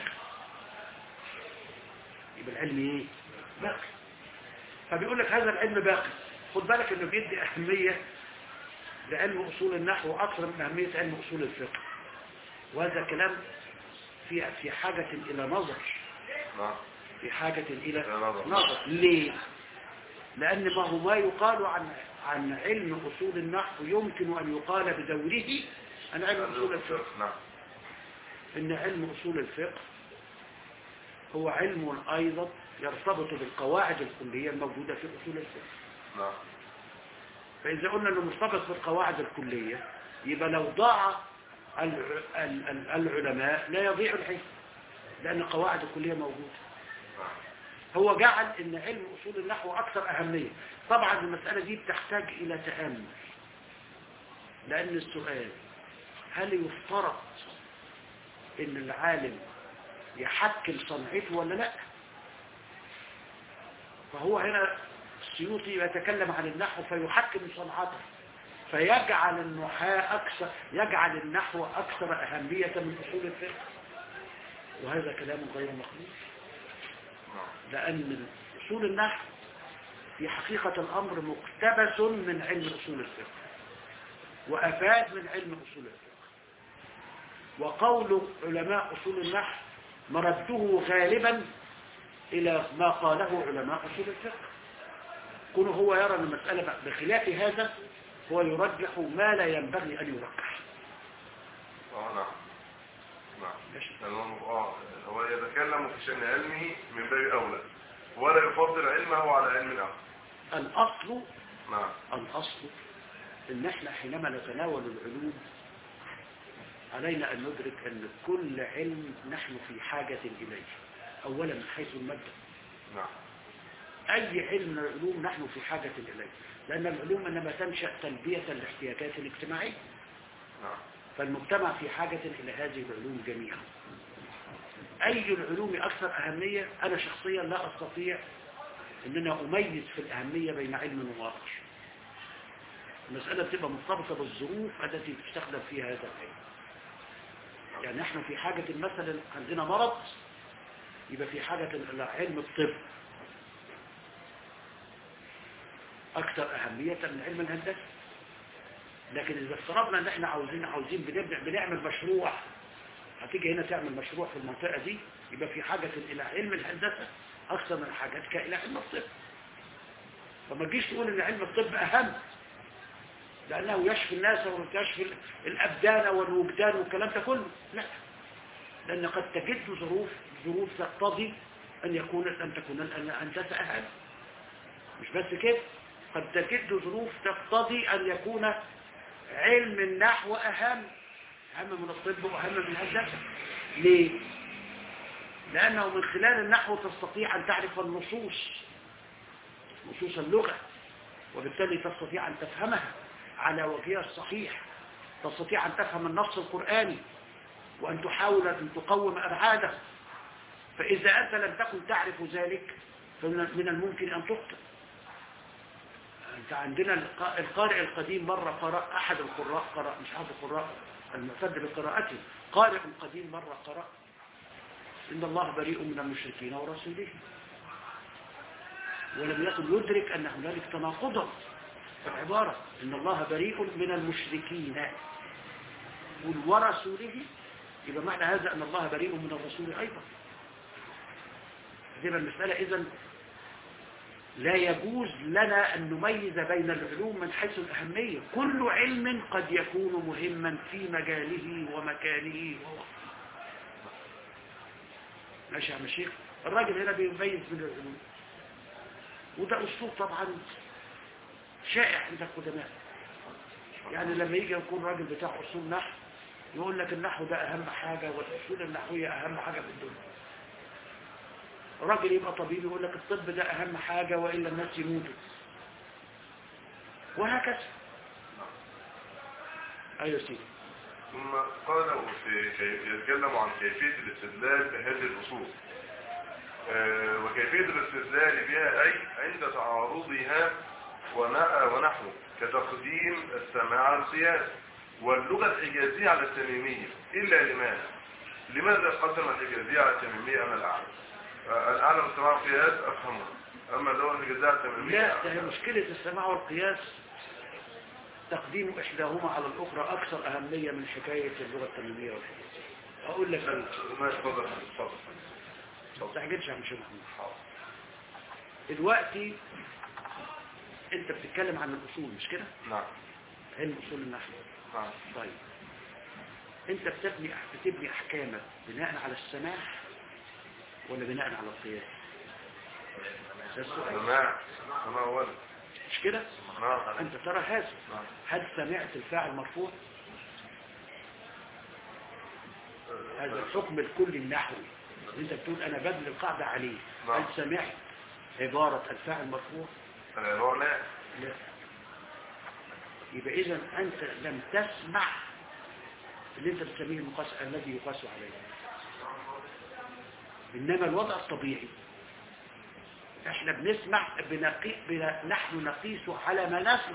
يبقى العلم ايه؟ باقي فبيقول لك هذا العلم باقي خد بالك انه بيدي اهمية لعلم اصول النحو اكثر من اهمية علم اصول الفقه وهذا كلام في في حاجة الى نظر نعم في حاجة إلى إلى نظر. نظر ليه؟ لأن ما هو ما يقال عن عن علم أصول النحو يمكن أن يقال بدوره عن علم أصول الفقه نعم إن علم أصول الفقه هو علم أيضا يرتبط بالقواعد الكلية الموجودة في أصول الفقه نعم فإذا قلنا أنه مرتبط بالقواعد الكلية يبقى لو ضاع الع- ال- ال- العلماء لا يضيع العلم لأن القواعد الكلية موجودة نعم هو جعل ان علم اصول النحو اكثر اهمية طبعا المسألة دي بتحتاج الى تأمل لان السؤال هل يفترض ان العالم يحكم صنعته ولا لا فهو هنا السيوطي يتكلم عن النحو فيحكم صنعته فيجعل النحاة أكثر يجعل النحو أكثر أهمية من أصول الفقه وهذا كلام غير مقبول نعم لأن أصول النحو في حقيقة الأمر مقتبس من علم أصول الفقه وأفاد من علم أصول الفقه وقول علماء أصول النحو مرده غالبا إلى ما قاله علماء أصول الفقه كونه هو يرى أن المسألة بخلاف هذا هو يرجح ما لا ينبغي أن يرجح اه نعم نعم ماشي. لأنه اه هو يتكلم في شأن علمه من باب أولى ولا يفضل علمه على علم آخر الأصل نعم الأصل إن إحنا حينما نتناول العلوم علينا أن ندرك أن كل علم نحن في حاجة إليه أولا من حيث المادة نعم أي علم من العلوم نحن في حاجة إليه لأن العلوم إنما تنشأ تلبية الاحتياجات الاجتماعية نعم فالمجتمع في حاجة إلى هذه العلوم جميعا أي العلوم أكثر أهمية أنا شخصيا لا أستطيع أن أنا أميز في الأهمية بين علم وآخر المسألة بتبقى مرتبطة بالظروف التي تستخدم فيها هذا العلم يعني احنا في حاجة مثلا عندنا مرض يبقى في حاجة إلى علم الطب أكثر أهمية من علم الهندسة لكن إذا افترضنا إن احنا عاوزين عاوزين بنبدأ بنعمل مشروع هتيجي هنا تعمل مشروع في المنطقة دي يبقى في حاجة إلى علم الهندسة أكثر من حاجاتك إلى علم الطب فما تجيش تقول إن علم الطب أهم لأنه يشفي الناس ويشفي الأبدان والوجدان والكلام ده كله لا لأن قد تجد ظروف ظروف تقتضي أن يكون أن تكون الهندسة أهم مش بس كده قد تجد ظروف تقتضي أن يكون علم النحو أهم أهم من الطب وأهم من الهندسة ليه؟ لأنه من خلال النحو تستطيع أن تعرف النصوص نصوص اللغة وبالتالي تستطيع أن تفهمها على وجهها الصحيح تستطيع أن تفهم النص القرآني وأن تحاول أن تقوم أبعاده فإذا أنت لم تكن تعرف ذلك فمن الممكن أن تخطئ أنت عندنا الق- القارئ القديم مرة قرأ أحد القراء قرأ مش أحد القراء المعتد بقراءته قارئ قديم مرة قرأ إن الله بريء من المشركين ورسوله ولم يكن يدرك أن هنالك تناقضا في العبارة إن الله بريء من المشركين قل ورسوله يبقى معنى هذا أن الله بريء من الرسول أيضا يبقى المسألة إذن لا يجوز لنا أن نميز بين العلوم من حيث الأهمية كل علم قد يكون مهما في مجاله ومكانه ووقته ماشي يا عم الشيخ الراجل هنا بيميز بين العلوم وده أسلوب طبعا شائع عند القدماء يعني لما يجي يكون راجل بتاع أصول نحو يقول لك النحو ده أهم حاجة والأصول النحوية أهم حاجة في الدنيا راجل يبقى طبيب يقول لك الطب ده أهم حاجة وإلا الناس يموتوا وهكذا أيوة سيدي ثم قالوا في كي- يتكلم عن كيفية الاستدلال بهذه الأصول آه، وكيفية الاستدلال بها أي عند تعارضها ونا- ونحو كتقديم السماع على القياس واللغة الحجازية على التميمية إلا لماذا؟ لماذا قدم الحجازية على التميمية أنا الأعلم؟ آه، الأعلم السماع القياس أفهمه أما اللغة الحجازية على التميمية لا ده هي مشكلة السماع والقياس تقديم إحداهما على الأخرى أكثر أهمية من حكاية اللغة التميمية والحديثية أقول لك ليه ما يتفضل تفضل ما تستعجلش يا عم شيخ محمود دلوقتي أنت بتتكلم عن الأصول مش كده؟ نعم علم أصول النحو نعم طيب أنت بتبني بتبني أحكامك بناء على السماع ولا بناء على القياس؟ ده السؤال سماع سماع أولا مش كده؟ نعم أنت ترى هذا نعم هل سمعت الفاعل مرفوع هذا الحكم الكلي النحوي انت بتقول انا ببني القاعدة عليه هل نعم. سمعت عبارة الفاعل مرفوع العبارة لا لا يبقى اذا انت لم تسمع اللي انت بتسميه المقاس الذي يقاس عليه انما الوضع الطبيعي احنا بنسمع بنقي... بن... نحن نقيس على ما نسمع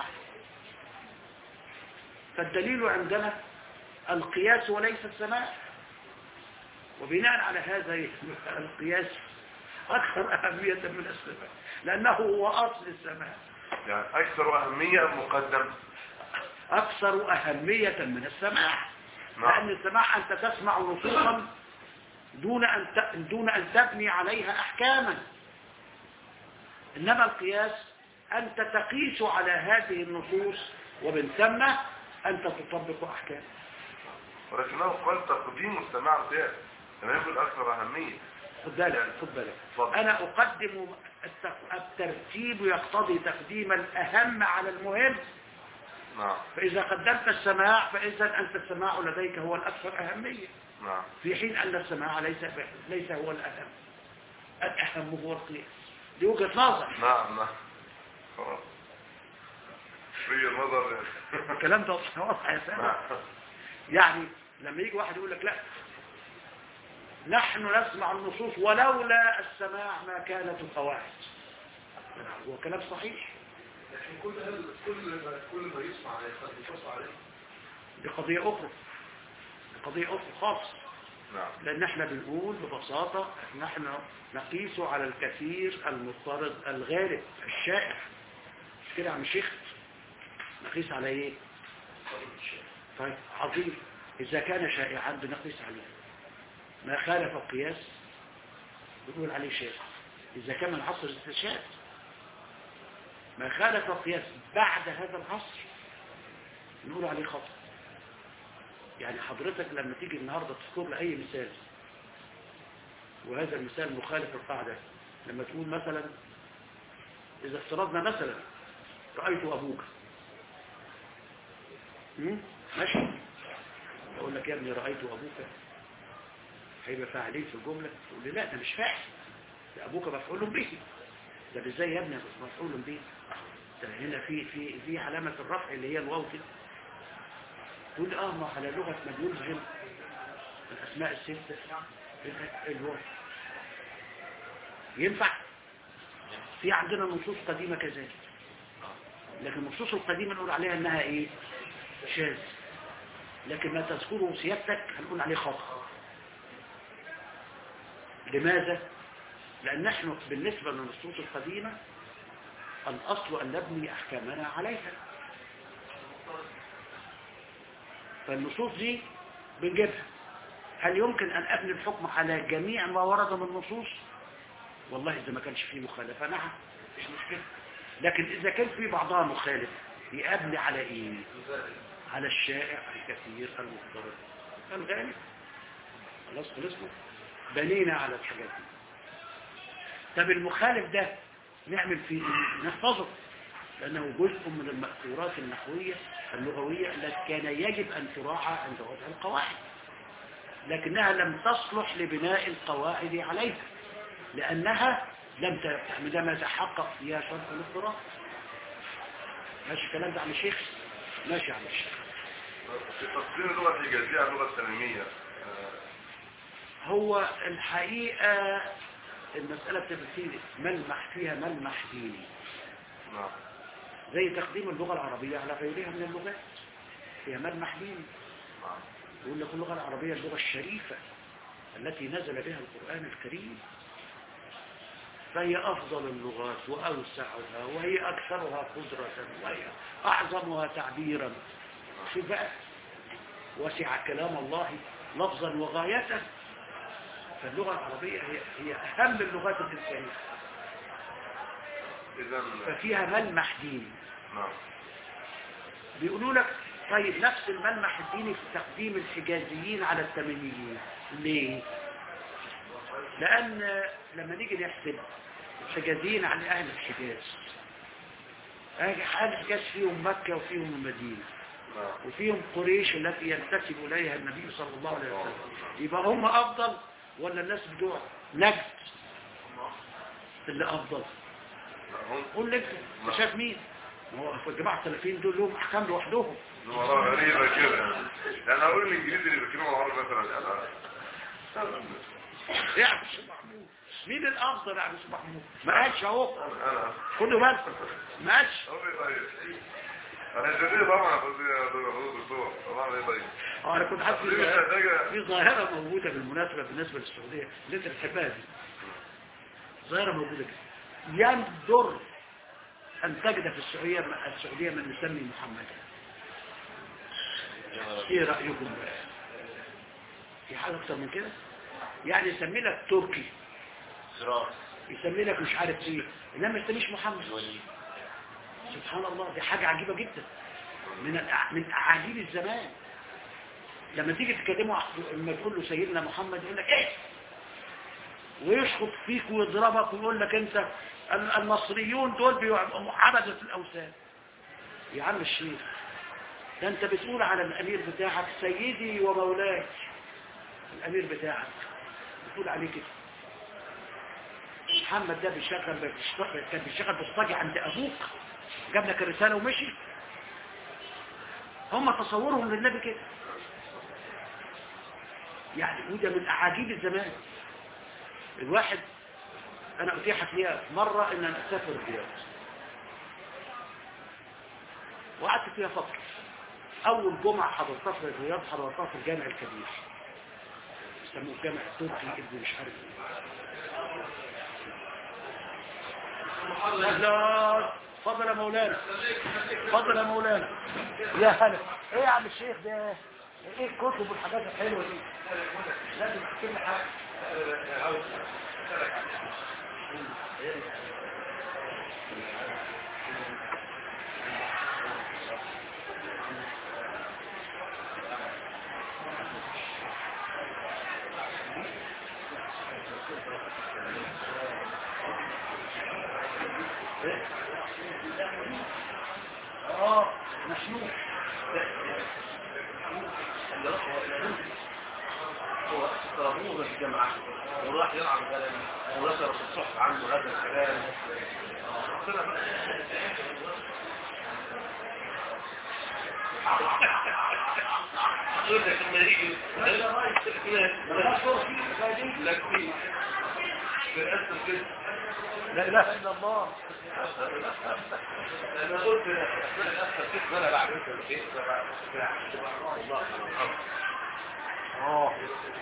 فالدليل عندنا القياس وليس السماع وبناء على هذا يبقى القياس أكثر أهمية من السماع لأنه هو أصل السماع يعني أكثر أهمية مقدم أكثر أهمية من السماع نعم. لأن السماع أنت تسمع نصوصا دون أن ت... دون أن تبني عليها أحكاما إنما القياس أنت تقيس على هذه النصوص ومن ثم أنت تطبق أحكام ولكنه قال تقديم السماع القياس لما يكون أكثر أهمية خد بالك خد بالك اتفضل. أنا أقدم التق- الترتيب يقتضي تقديم الأهم على المهم نعم فإذا قدمت السماع فإذا أنت السماع لديك هو الأكثر أهمية نعم في حين أن السماع ليس ليس هو الأهم الأهم هو القياس دي وجهة نظر نعم نعم خلاص في النظر الكلام ده واضح يا سامع نعم يعني لما يجي واحد يقول لك لا نحن نسمع النصوص ولولا السماع ما كانت القواعد هو كلام صحيح لكن كل هذا كل ما كل ما يسمع يقص عليه دي قضية أخرى دي قضية أخرى خاصة نعم لأن احنا بنقول ببساطة نحن نقيس على الكثير المضطرد الغالب الشائع مش كده يا عم شيخ نقيس على ايه طيب عظيم إذا كان شائعا بنقيس عليه ما خالف القياس بنقول عليه شائع إذا كان من عصر الاستشهاد ما خالف القياس بعد هذا العصر نقول عليه خطأ يعني حضرتك لما تيجي النهاردة تذكر لي أي مثال وهذا المثال مخالف القاعدة لما تقول مثلا إذا افترضنا مثلا رأيت أبوك مم؟ ماشي أقول لك يا ابني رأيت أبوك هيبقى فاعلين في الجملة تقول لي لا ده مش فاعل ده أبوك مفعول به ده ازاي يا ابني مفعول به ده هنا في في في علامة الرفع اللي هي الواو كده تقول اه ما على لغة من يلزم الأسماء الستة الواو ينفع في عندنا نصوص قديمة كذلك لكن النصوص القديمة نقول عليها انها ايه شاذ لكن ما تذكره سيادتك هنقول عليه خطأ لماذا لان نحن بالنسبة للنصوص القديمة الاصل ان نبني احكامنا عليها فالنصوص دي بنجيبها هل يمكن ان ابني الحكم على جميع ما ورد من النصوص والله اذا ما كانش فيه مخالفة نعم مش مشكلة لكن اذا كان في بعضها مخالف يقابل على ايه على الشائع الكثير المفترض الغالب خلاص خلصنا بنينا على الحاجات دي طب المخالف ده نعمل فيه ايه نحفظه لانه جزء من المأثورات النحوية اللغوية التي كان يجب ان تراعى عند وضع القواعد لكنها لم تصلح لبناء القواعد عليها لانها لم لم يتحقق فيها شرط الاضطراب ماشي الكلام ده عن الشيخ ماشي عن الشيخ في تقسيم اللغة الحجازية على اللغة السلمية هو الحقيقة المسألة بتبقى فيه ملمح فيها ملمح ديني نعم زي تقديم اللغة العربية على غيرها من اللغات فيها ملمح ديني نعم يقول لك اللغة العربية اللغة الشريفة التي نزل بها القرآن الكريم فهي أفضل اللغات وأوسعها وهي أكثرها قدرة وهي أعظمها تعبيرا شوف بقى وسع كلام الله لفظا وغاية فاللغة العربية هي, هي أهم اللغات الإنسانية إذا ففيها ملمح ديني نعم بيقولوا لك طيب نفس الملمح الديني في تقديم الحجازيين على التميميين ليه؟ لأن لما نيجي نحسب الحجازيين على أهل الحجاز أهل الحجاز فيهم مكة وفيهم المدينة نعم وفيهم قريش التي ينتسب إليها النبي صلى الله عليه وسلم يبقى هم أفضل ولا الناس بتوع نجد اللي أفضل هم قول لي انت شايف مين ما هو في الجماعة السلفيين دول لهم أحكام لوحدهم والله غريبة كده يعني يعني أقول الإنجليزي اللي بيتكلموا العربي مثلا أنا يعني شو محمود مين الأفضل يعني شو محمود ما قالش أهو أنا خدوا بالكم ما قالش أقول إيه طيب أنا جديد طبعا قصدي يا دكتور طبعا إيه طيب اه انا كنت حاسس دي مش محتاجة في ظاهرة موجودة بالمناسبة بالنسبة للسعودية اللي انت بتحبها دي ظاهرة موجودة كده يندر ان تجد في السعودية السعودية من يسمي محمدا ايه رأيكم بقى في حاجة اكتر من كده يعني يسمي لك تركي زرار يسمي لك مش عارف ايه انما ما يسميش محمد وليد سبحان الله دي حاجة عجيبة جدا من الأع- من أعاجيب الزمان لما تيجي تكلمه لما تقول له سيدنا محمد يقول لك ايه ويشخط فيك ويضربك ويقول لك انت ال- المصريون دول بيعبدوا عبدة الأوثان يا عم الشيخ ده انت بتقول على الأمير بتاعك سيدي ومولاي الأمير بتاعك بتقول عليه كده محمد ده بيشتغل بيشتغل- كان بيشتغل بيصطجي عند أبوك جاب لك الرسالة ومشي هم تصورهم للنبي كده يعني وده من أعاجيب الزمان الواحد أنا أتيحت لي مرة إن أنا أسافر الرياض وقعدت فيها فترة أول جمعة حضرتها في الرياض حضرتها في الجامع الكبير يسموه الجامع التركي ابن مش عارف ايه لا فضل يا مولانا فضل يا مولانا يا هلا ايه يا عم الشيخ ده ايه الكتب والحاجات الحلوه دي لازم تحكي لي حاجه اه مشنوع اللي راح هو طابور في الجامعة وراح يلعب غنم ونشر في الصحف عنده هذا الكلام ربنا بقى يقول لك لما يجي لك فيه للأسف كده لا اله الا الله انا قلت للأسف كده انا بعمل كده الله اه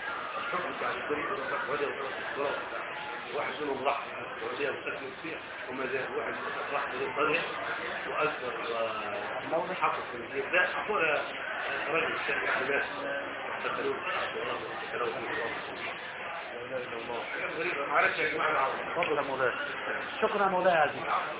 واحد منهم راح السعودية وسكن فيها وما زال واحد راح للقرية وأكبر موضع حقق في الجيب ده أقول رجل الشيخ عباس دخلوه دخلوه لا إله إلا الله حاجات غريبة معلش يا جماعة العرب تفضل يا مولاي شكرا يا مولاي عزيز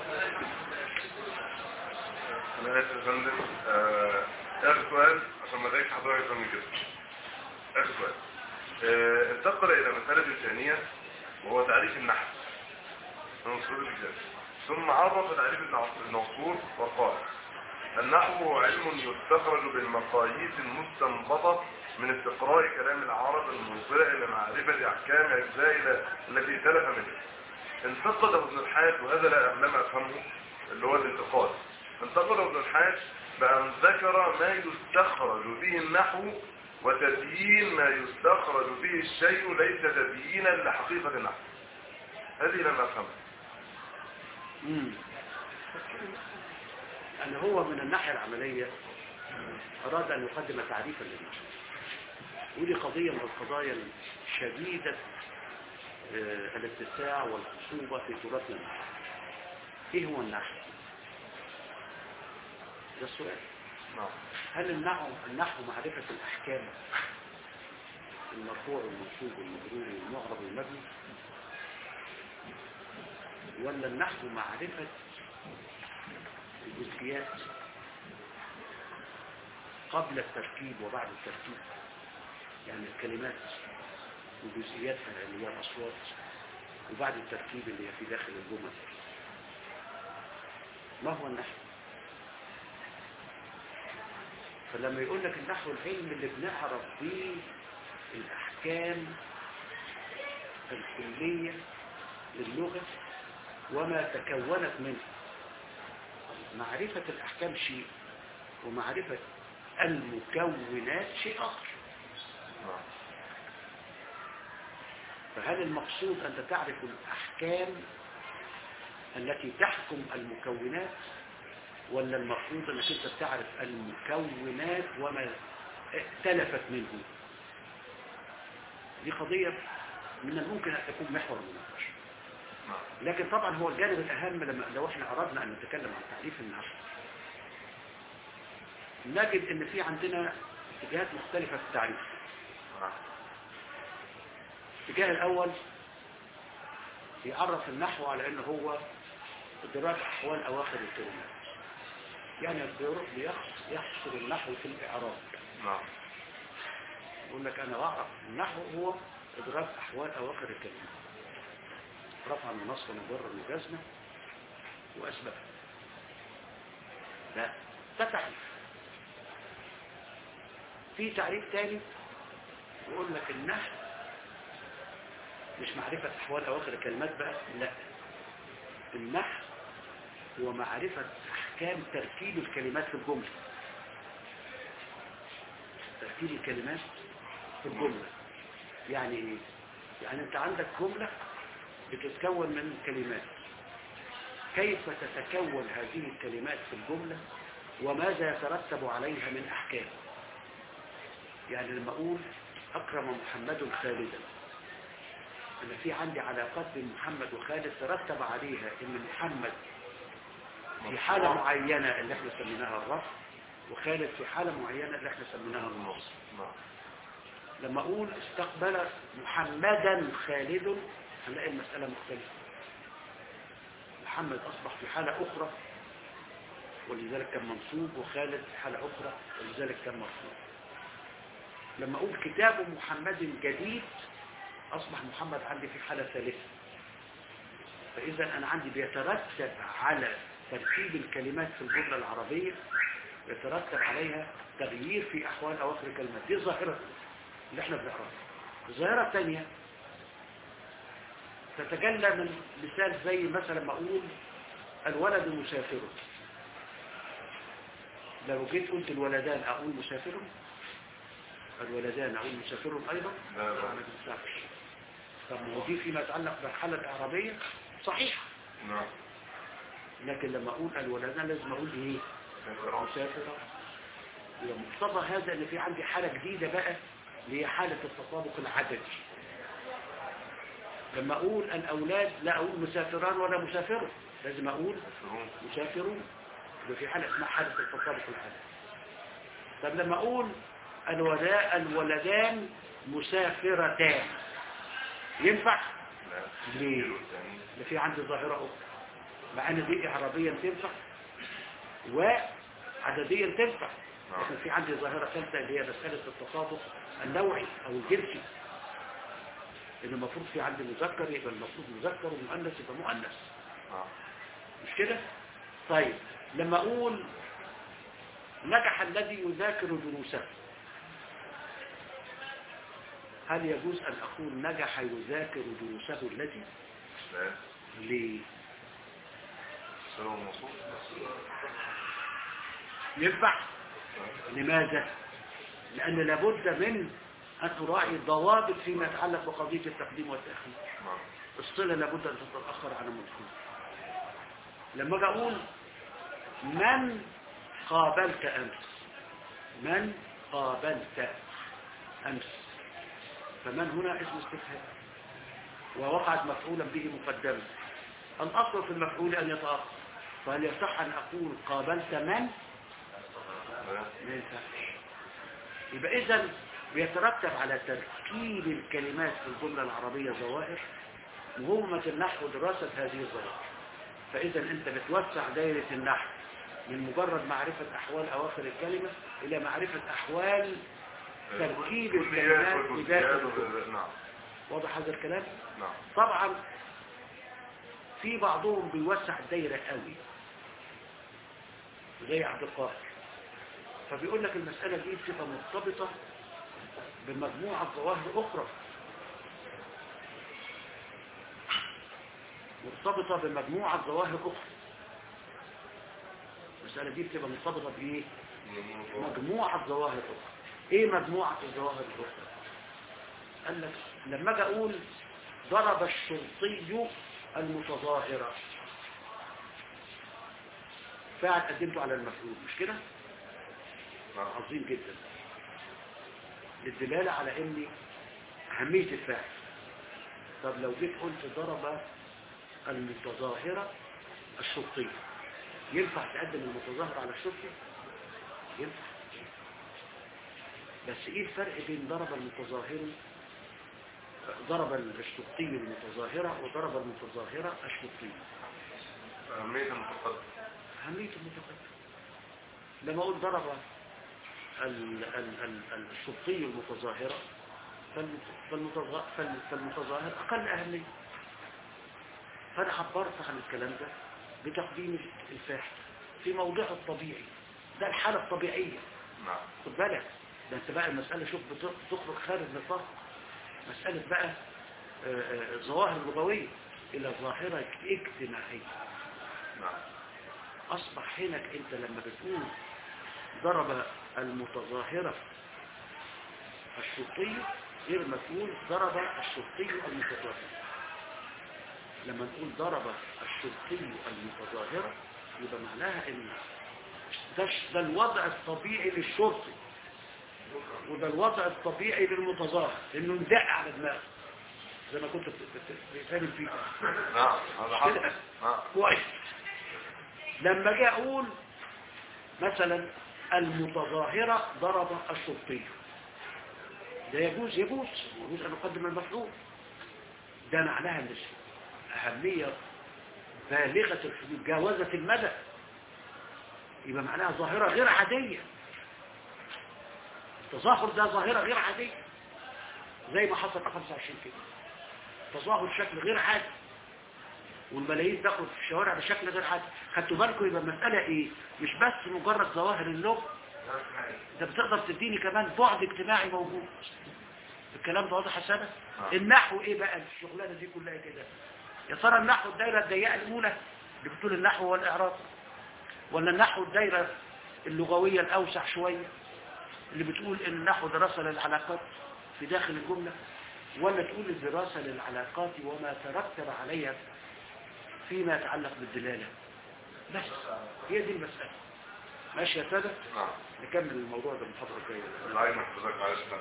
انا اسف يا فندم آه، اخر سؤال عشان ما اضايقش حضرتك اكتر من كده اخر سؤال آه، انتقل الى مسألة ثانية وهو تعريف النحو من اصول الكتاب ثم عرف تعريف النع- النصوص وقال النحو هو علم يستخرج بالمقاييس المستنبطة من استقراء كلام العرب الموصلة إلى معرفة أحكام أجزاء التي تلف منه انتقد ابن الحاج وهذا لا لم أفهمه اللي هو الانتقاد انتقد ابن الحاج بأن ذكر ما يستخرج به النحو وتبيين ما يستخرج به الشيء ليس تبيينا لحقيقة النحو هذه لم أفهمها امم أن هو من الناحية العملية أراد أن يقدم تعريفا للنحو ودي قضية من القضايا الشديدة آه، الاتساع والخصوبة في تراثنا النحو إيه هو النحو؟ ده السؤال نعم هل النحو النحو معرفة الأحكام المرفوع والمنصوب والمجرور والمعرب والمبني ولا النحو معرفة الجزئيات قبل التركيب وبعد التركيب يعني الكلمات وجزئياتها اللي هي الأصوات وبعد التركيب اللي هي في داخل الجمل ما هو النحو فلما يقول لك النحو العلم اللي بنعرف بيه الأحكام الكلية للغة وما تكونت منه معرفة الأحكام شيء ومعرفة المكونات شيء آخر نعم فهل المقصود أن تعرف الأحكام التي تحكم المكونات ولا المفروض أنك أنت تعرف المكونات وما ائتلفت منه دي قضية من الممكن أن تكون محور المناقشة نعم لكن طبعا هو الجانب الأهم لما لو احنا أردنا أن نتكلم عن تعريف النحو نجد أن في عندنا اتجاهات مختلفة في التعريف نعم الاتجاه الأول يعرف النحو على أنه هو إدراك أحوال أواخر الكلمات يعني الدور- بيخص- يحصر النحو في الإعراب نعم يقول لك أنا بعرف النحو هو إدراك أحوال أواخر الكلمات رفع النصب مجرد وجزمة وأسباب لا ده تعريف في تعريف تاني يقول لك النحو مش معرفة أحوال أواخر الكلمات بقى لا النحو هو معرفة أحكام تركيب الكلمات في الجملة تركيب الكلمات في الجملة يعني إيه؟ يعني أنت عندك جملة بتتكون من كلمات كيف تتكون هذه الكلمات في الجملة وماذا يترتب عليها من أحكام يعني لما أقول أكرم محمد خالدا أنا في عندي علاقات بين محمد وخالد ترتب عليها إن محمد في حالة معينة اللي احنا سميناها الرفع وخالد في حالة معينة اللي احنا سميناها النصب نعم لما أقول استقبل محمدا خالد هنلاقي المسألة مختلفة محمد أصبح في حالة أخرى ولذلك كان منصوب وخالد في حالة أخرى ولذلك كان مرفوع لما أقول كتاب محمد جديد أصبح محمد عندي في حالة ثالثة فإذا أنا عندي بيترتب على ترتيب الكلمات في الجملة العربية يترتب عليها تغيير في أحوال أواخر الكلمات دي ظاهرة اللي احنا بنعرفها الظاهرة الثانية تتجلى من مثال زي مثلا ما أقول الولد مسافر لو جيت قلت الولدان أقول مسافر الولدان أقول مسافر أيضا لا لا ما تنفعش طب ما هو دي فيما يتعلق بالحالة الإعرابية صحيح نعم لكن لما أقول الولدان لازم أقول إيه مسافرة يبقى مقتضى هذا ان في عندي حالة جديدة بقى اللي هي حالة التطابق العددي لما اقول الاولاد لا اقول مسافران ولا مسافر لازم اقول يسرون مسافرون يبقى في حالة اسمها حالة التطابق العددي طب لما اقول الولاء الولدان مسافرتان ينفع لا ليه؟ الثاني اللي في عندي ظاهرة أخرى مع أن دي إعرابيا تنفع وعدديا تنفع لكن في عندي ظاهرة ثالثة اللي هي مسألة التطابق النوعي أو الجنسي إن المفروض في عندي مذكر يبقى المفروض مذكر ومؤنث يبقى مؤنث نعم مش كده؟ طيب لما أقول نجح الذي يذاكر دروسه هل يجوز أن أقول نجح يذاكر دروسه الذي لا ليه؟ يسرون موصول ينفع لماذا لأن لابد من أن تراعي ضوابط فيما يتعلق بقضية التقديم والتأخير نعم الصلة لابد أن تتأخر عن المدخول لما أجي أقول من قابلت أمس من قابلت أمس فمن هنا اسم استفهام ووقعت مفعولا به مقدما الأصل في المفعول أن يتأخر فهل يصح أن أقول قابلت من لا ما ينفعش يبقى اذا بيترتب على تركيب الكلمات في الجملة العربية ظواهر مهمة النحو دراسة هذه الظواهر فإذا أنت بتوسع دائرة النحو من مجرد معرفة أحوال أواخر الكلمة إلى معرفة أحوال تركيب الكلمات في ذات الجملة. نعم واضح هذا الكلام؟ نعم طبعا في بعضهم بيوسع الدايرة قوي زي عبد القاهر فبيقول لك المسألة دي بتبقى مرتبطة بمجموعة ظواهر أخرى مرتبطة بمجموعة ظواهر أخرى المسألة دي بتبقى مرتبطة بإيه؟ مجموعة ظواهر أخرى إيه مجموعة الظواهر الأخرى؟ قال لك لما أجي أقول ضرب الشرطي المتظاهرة فعل قدمته على المفعول مش كده؟ نعم عظيم جدا للدلالة على ان أهمية الفعل طب لو جيت قلت ضرب المتظاهرة الشرطية ينفع تقدم المتظاهر على الشرطي ينفع بس ايه الفرق بين ضرب المتظاهر ضرب الشرطي المتظاهرة وضرب المتظاهرة الشرطية أهمية المتقدم أهمية المتقدم لما أقول ضرب ال- ال- ال- الشرطي المتظاهرة فالمت- فالمتظا- فال- فالمتظاهر أقل أهمية فأنا عبرت عن الكلام ده بتقديم الفاعل في موضعه الطبيعي ده الحالة الطبيعية نعم خد بالك ده انت بقى المسألة شوف بت- بتخرج خارج نطاق مسألة بقى آه، آه، ظواهر لغوية إلى ظاهرة اجتماعية نعم أصبح هناك أنت لما بتقول ضرب المتظاهرة الشرطي غير ما تقول ضرب الشرطي المتظاهر لما نقول ضرب الشرطي المتظاهرة يبقى معناها ان ده, ده الوضع الطبيعي للشرطي وده الوضع الطبيعي للمتظاهر انه ندق على دماغه زي ما كنت بتتكلم فيه نعم هذا حق كده. نعم كويس لما جاء اقول مثلا المتظاهرة ضرب الشرطي ده يجوز يجوز يجوز ان نقدم المفعول ده معناها ان اهمية بالغة الحدود جاوزت المدى يبقى معناها ظاهرة غير عادية التظاهر ده ظاهرة غير عادية زي ما حصل في 25 كده تظاهر بشكل غير عادي والملايين تخرج في الشوارع بشكل غير عادي خدتوا بالكم يبقى المسألة ايه مش بس مجرد ظواهر اللغة ده بتقدر تديني كمان بعد اجتماعي موجود الكلام ده واضح يا سادة النحو ايه بقى الشغلانة دي كلها كده يا ترى النحو الدايرة الضيقة الأولى اللي بتقول النحو والإعراب ولا النحو الدايرة اللغوية الأوسع شوية اللي بتقول ان النحو دراسة للعلاقات في داخل الجملة ولا تقول الدراسة للعلاقات وما ترتب عليها فيما يتعلق بالدلالة بس هي دي المسألة ماشي يا سادة نعم نكمل الموضوع ده المحاضرة الجاية العين محفظك معلش ده.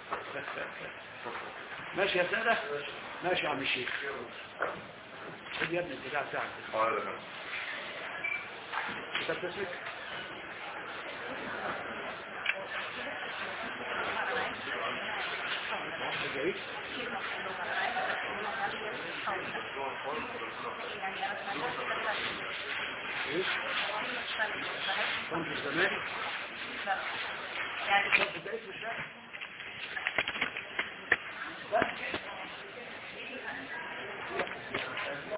ماشي يا سادة ماشي يا عم الشيخ خد يا ابني البتاع بتاعك اه ده كان انت بتسلك جاي ايه كنت في الزمالك كنت في اسم الشارع بس كده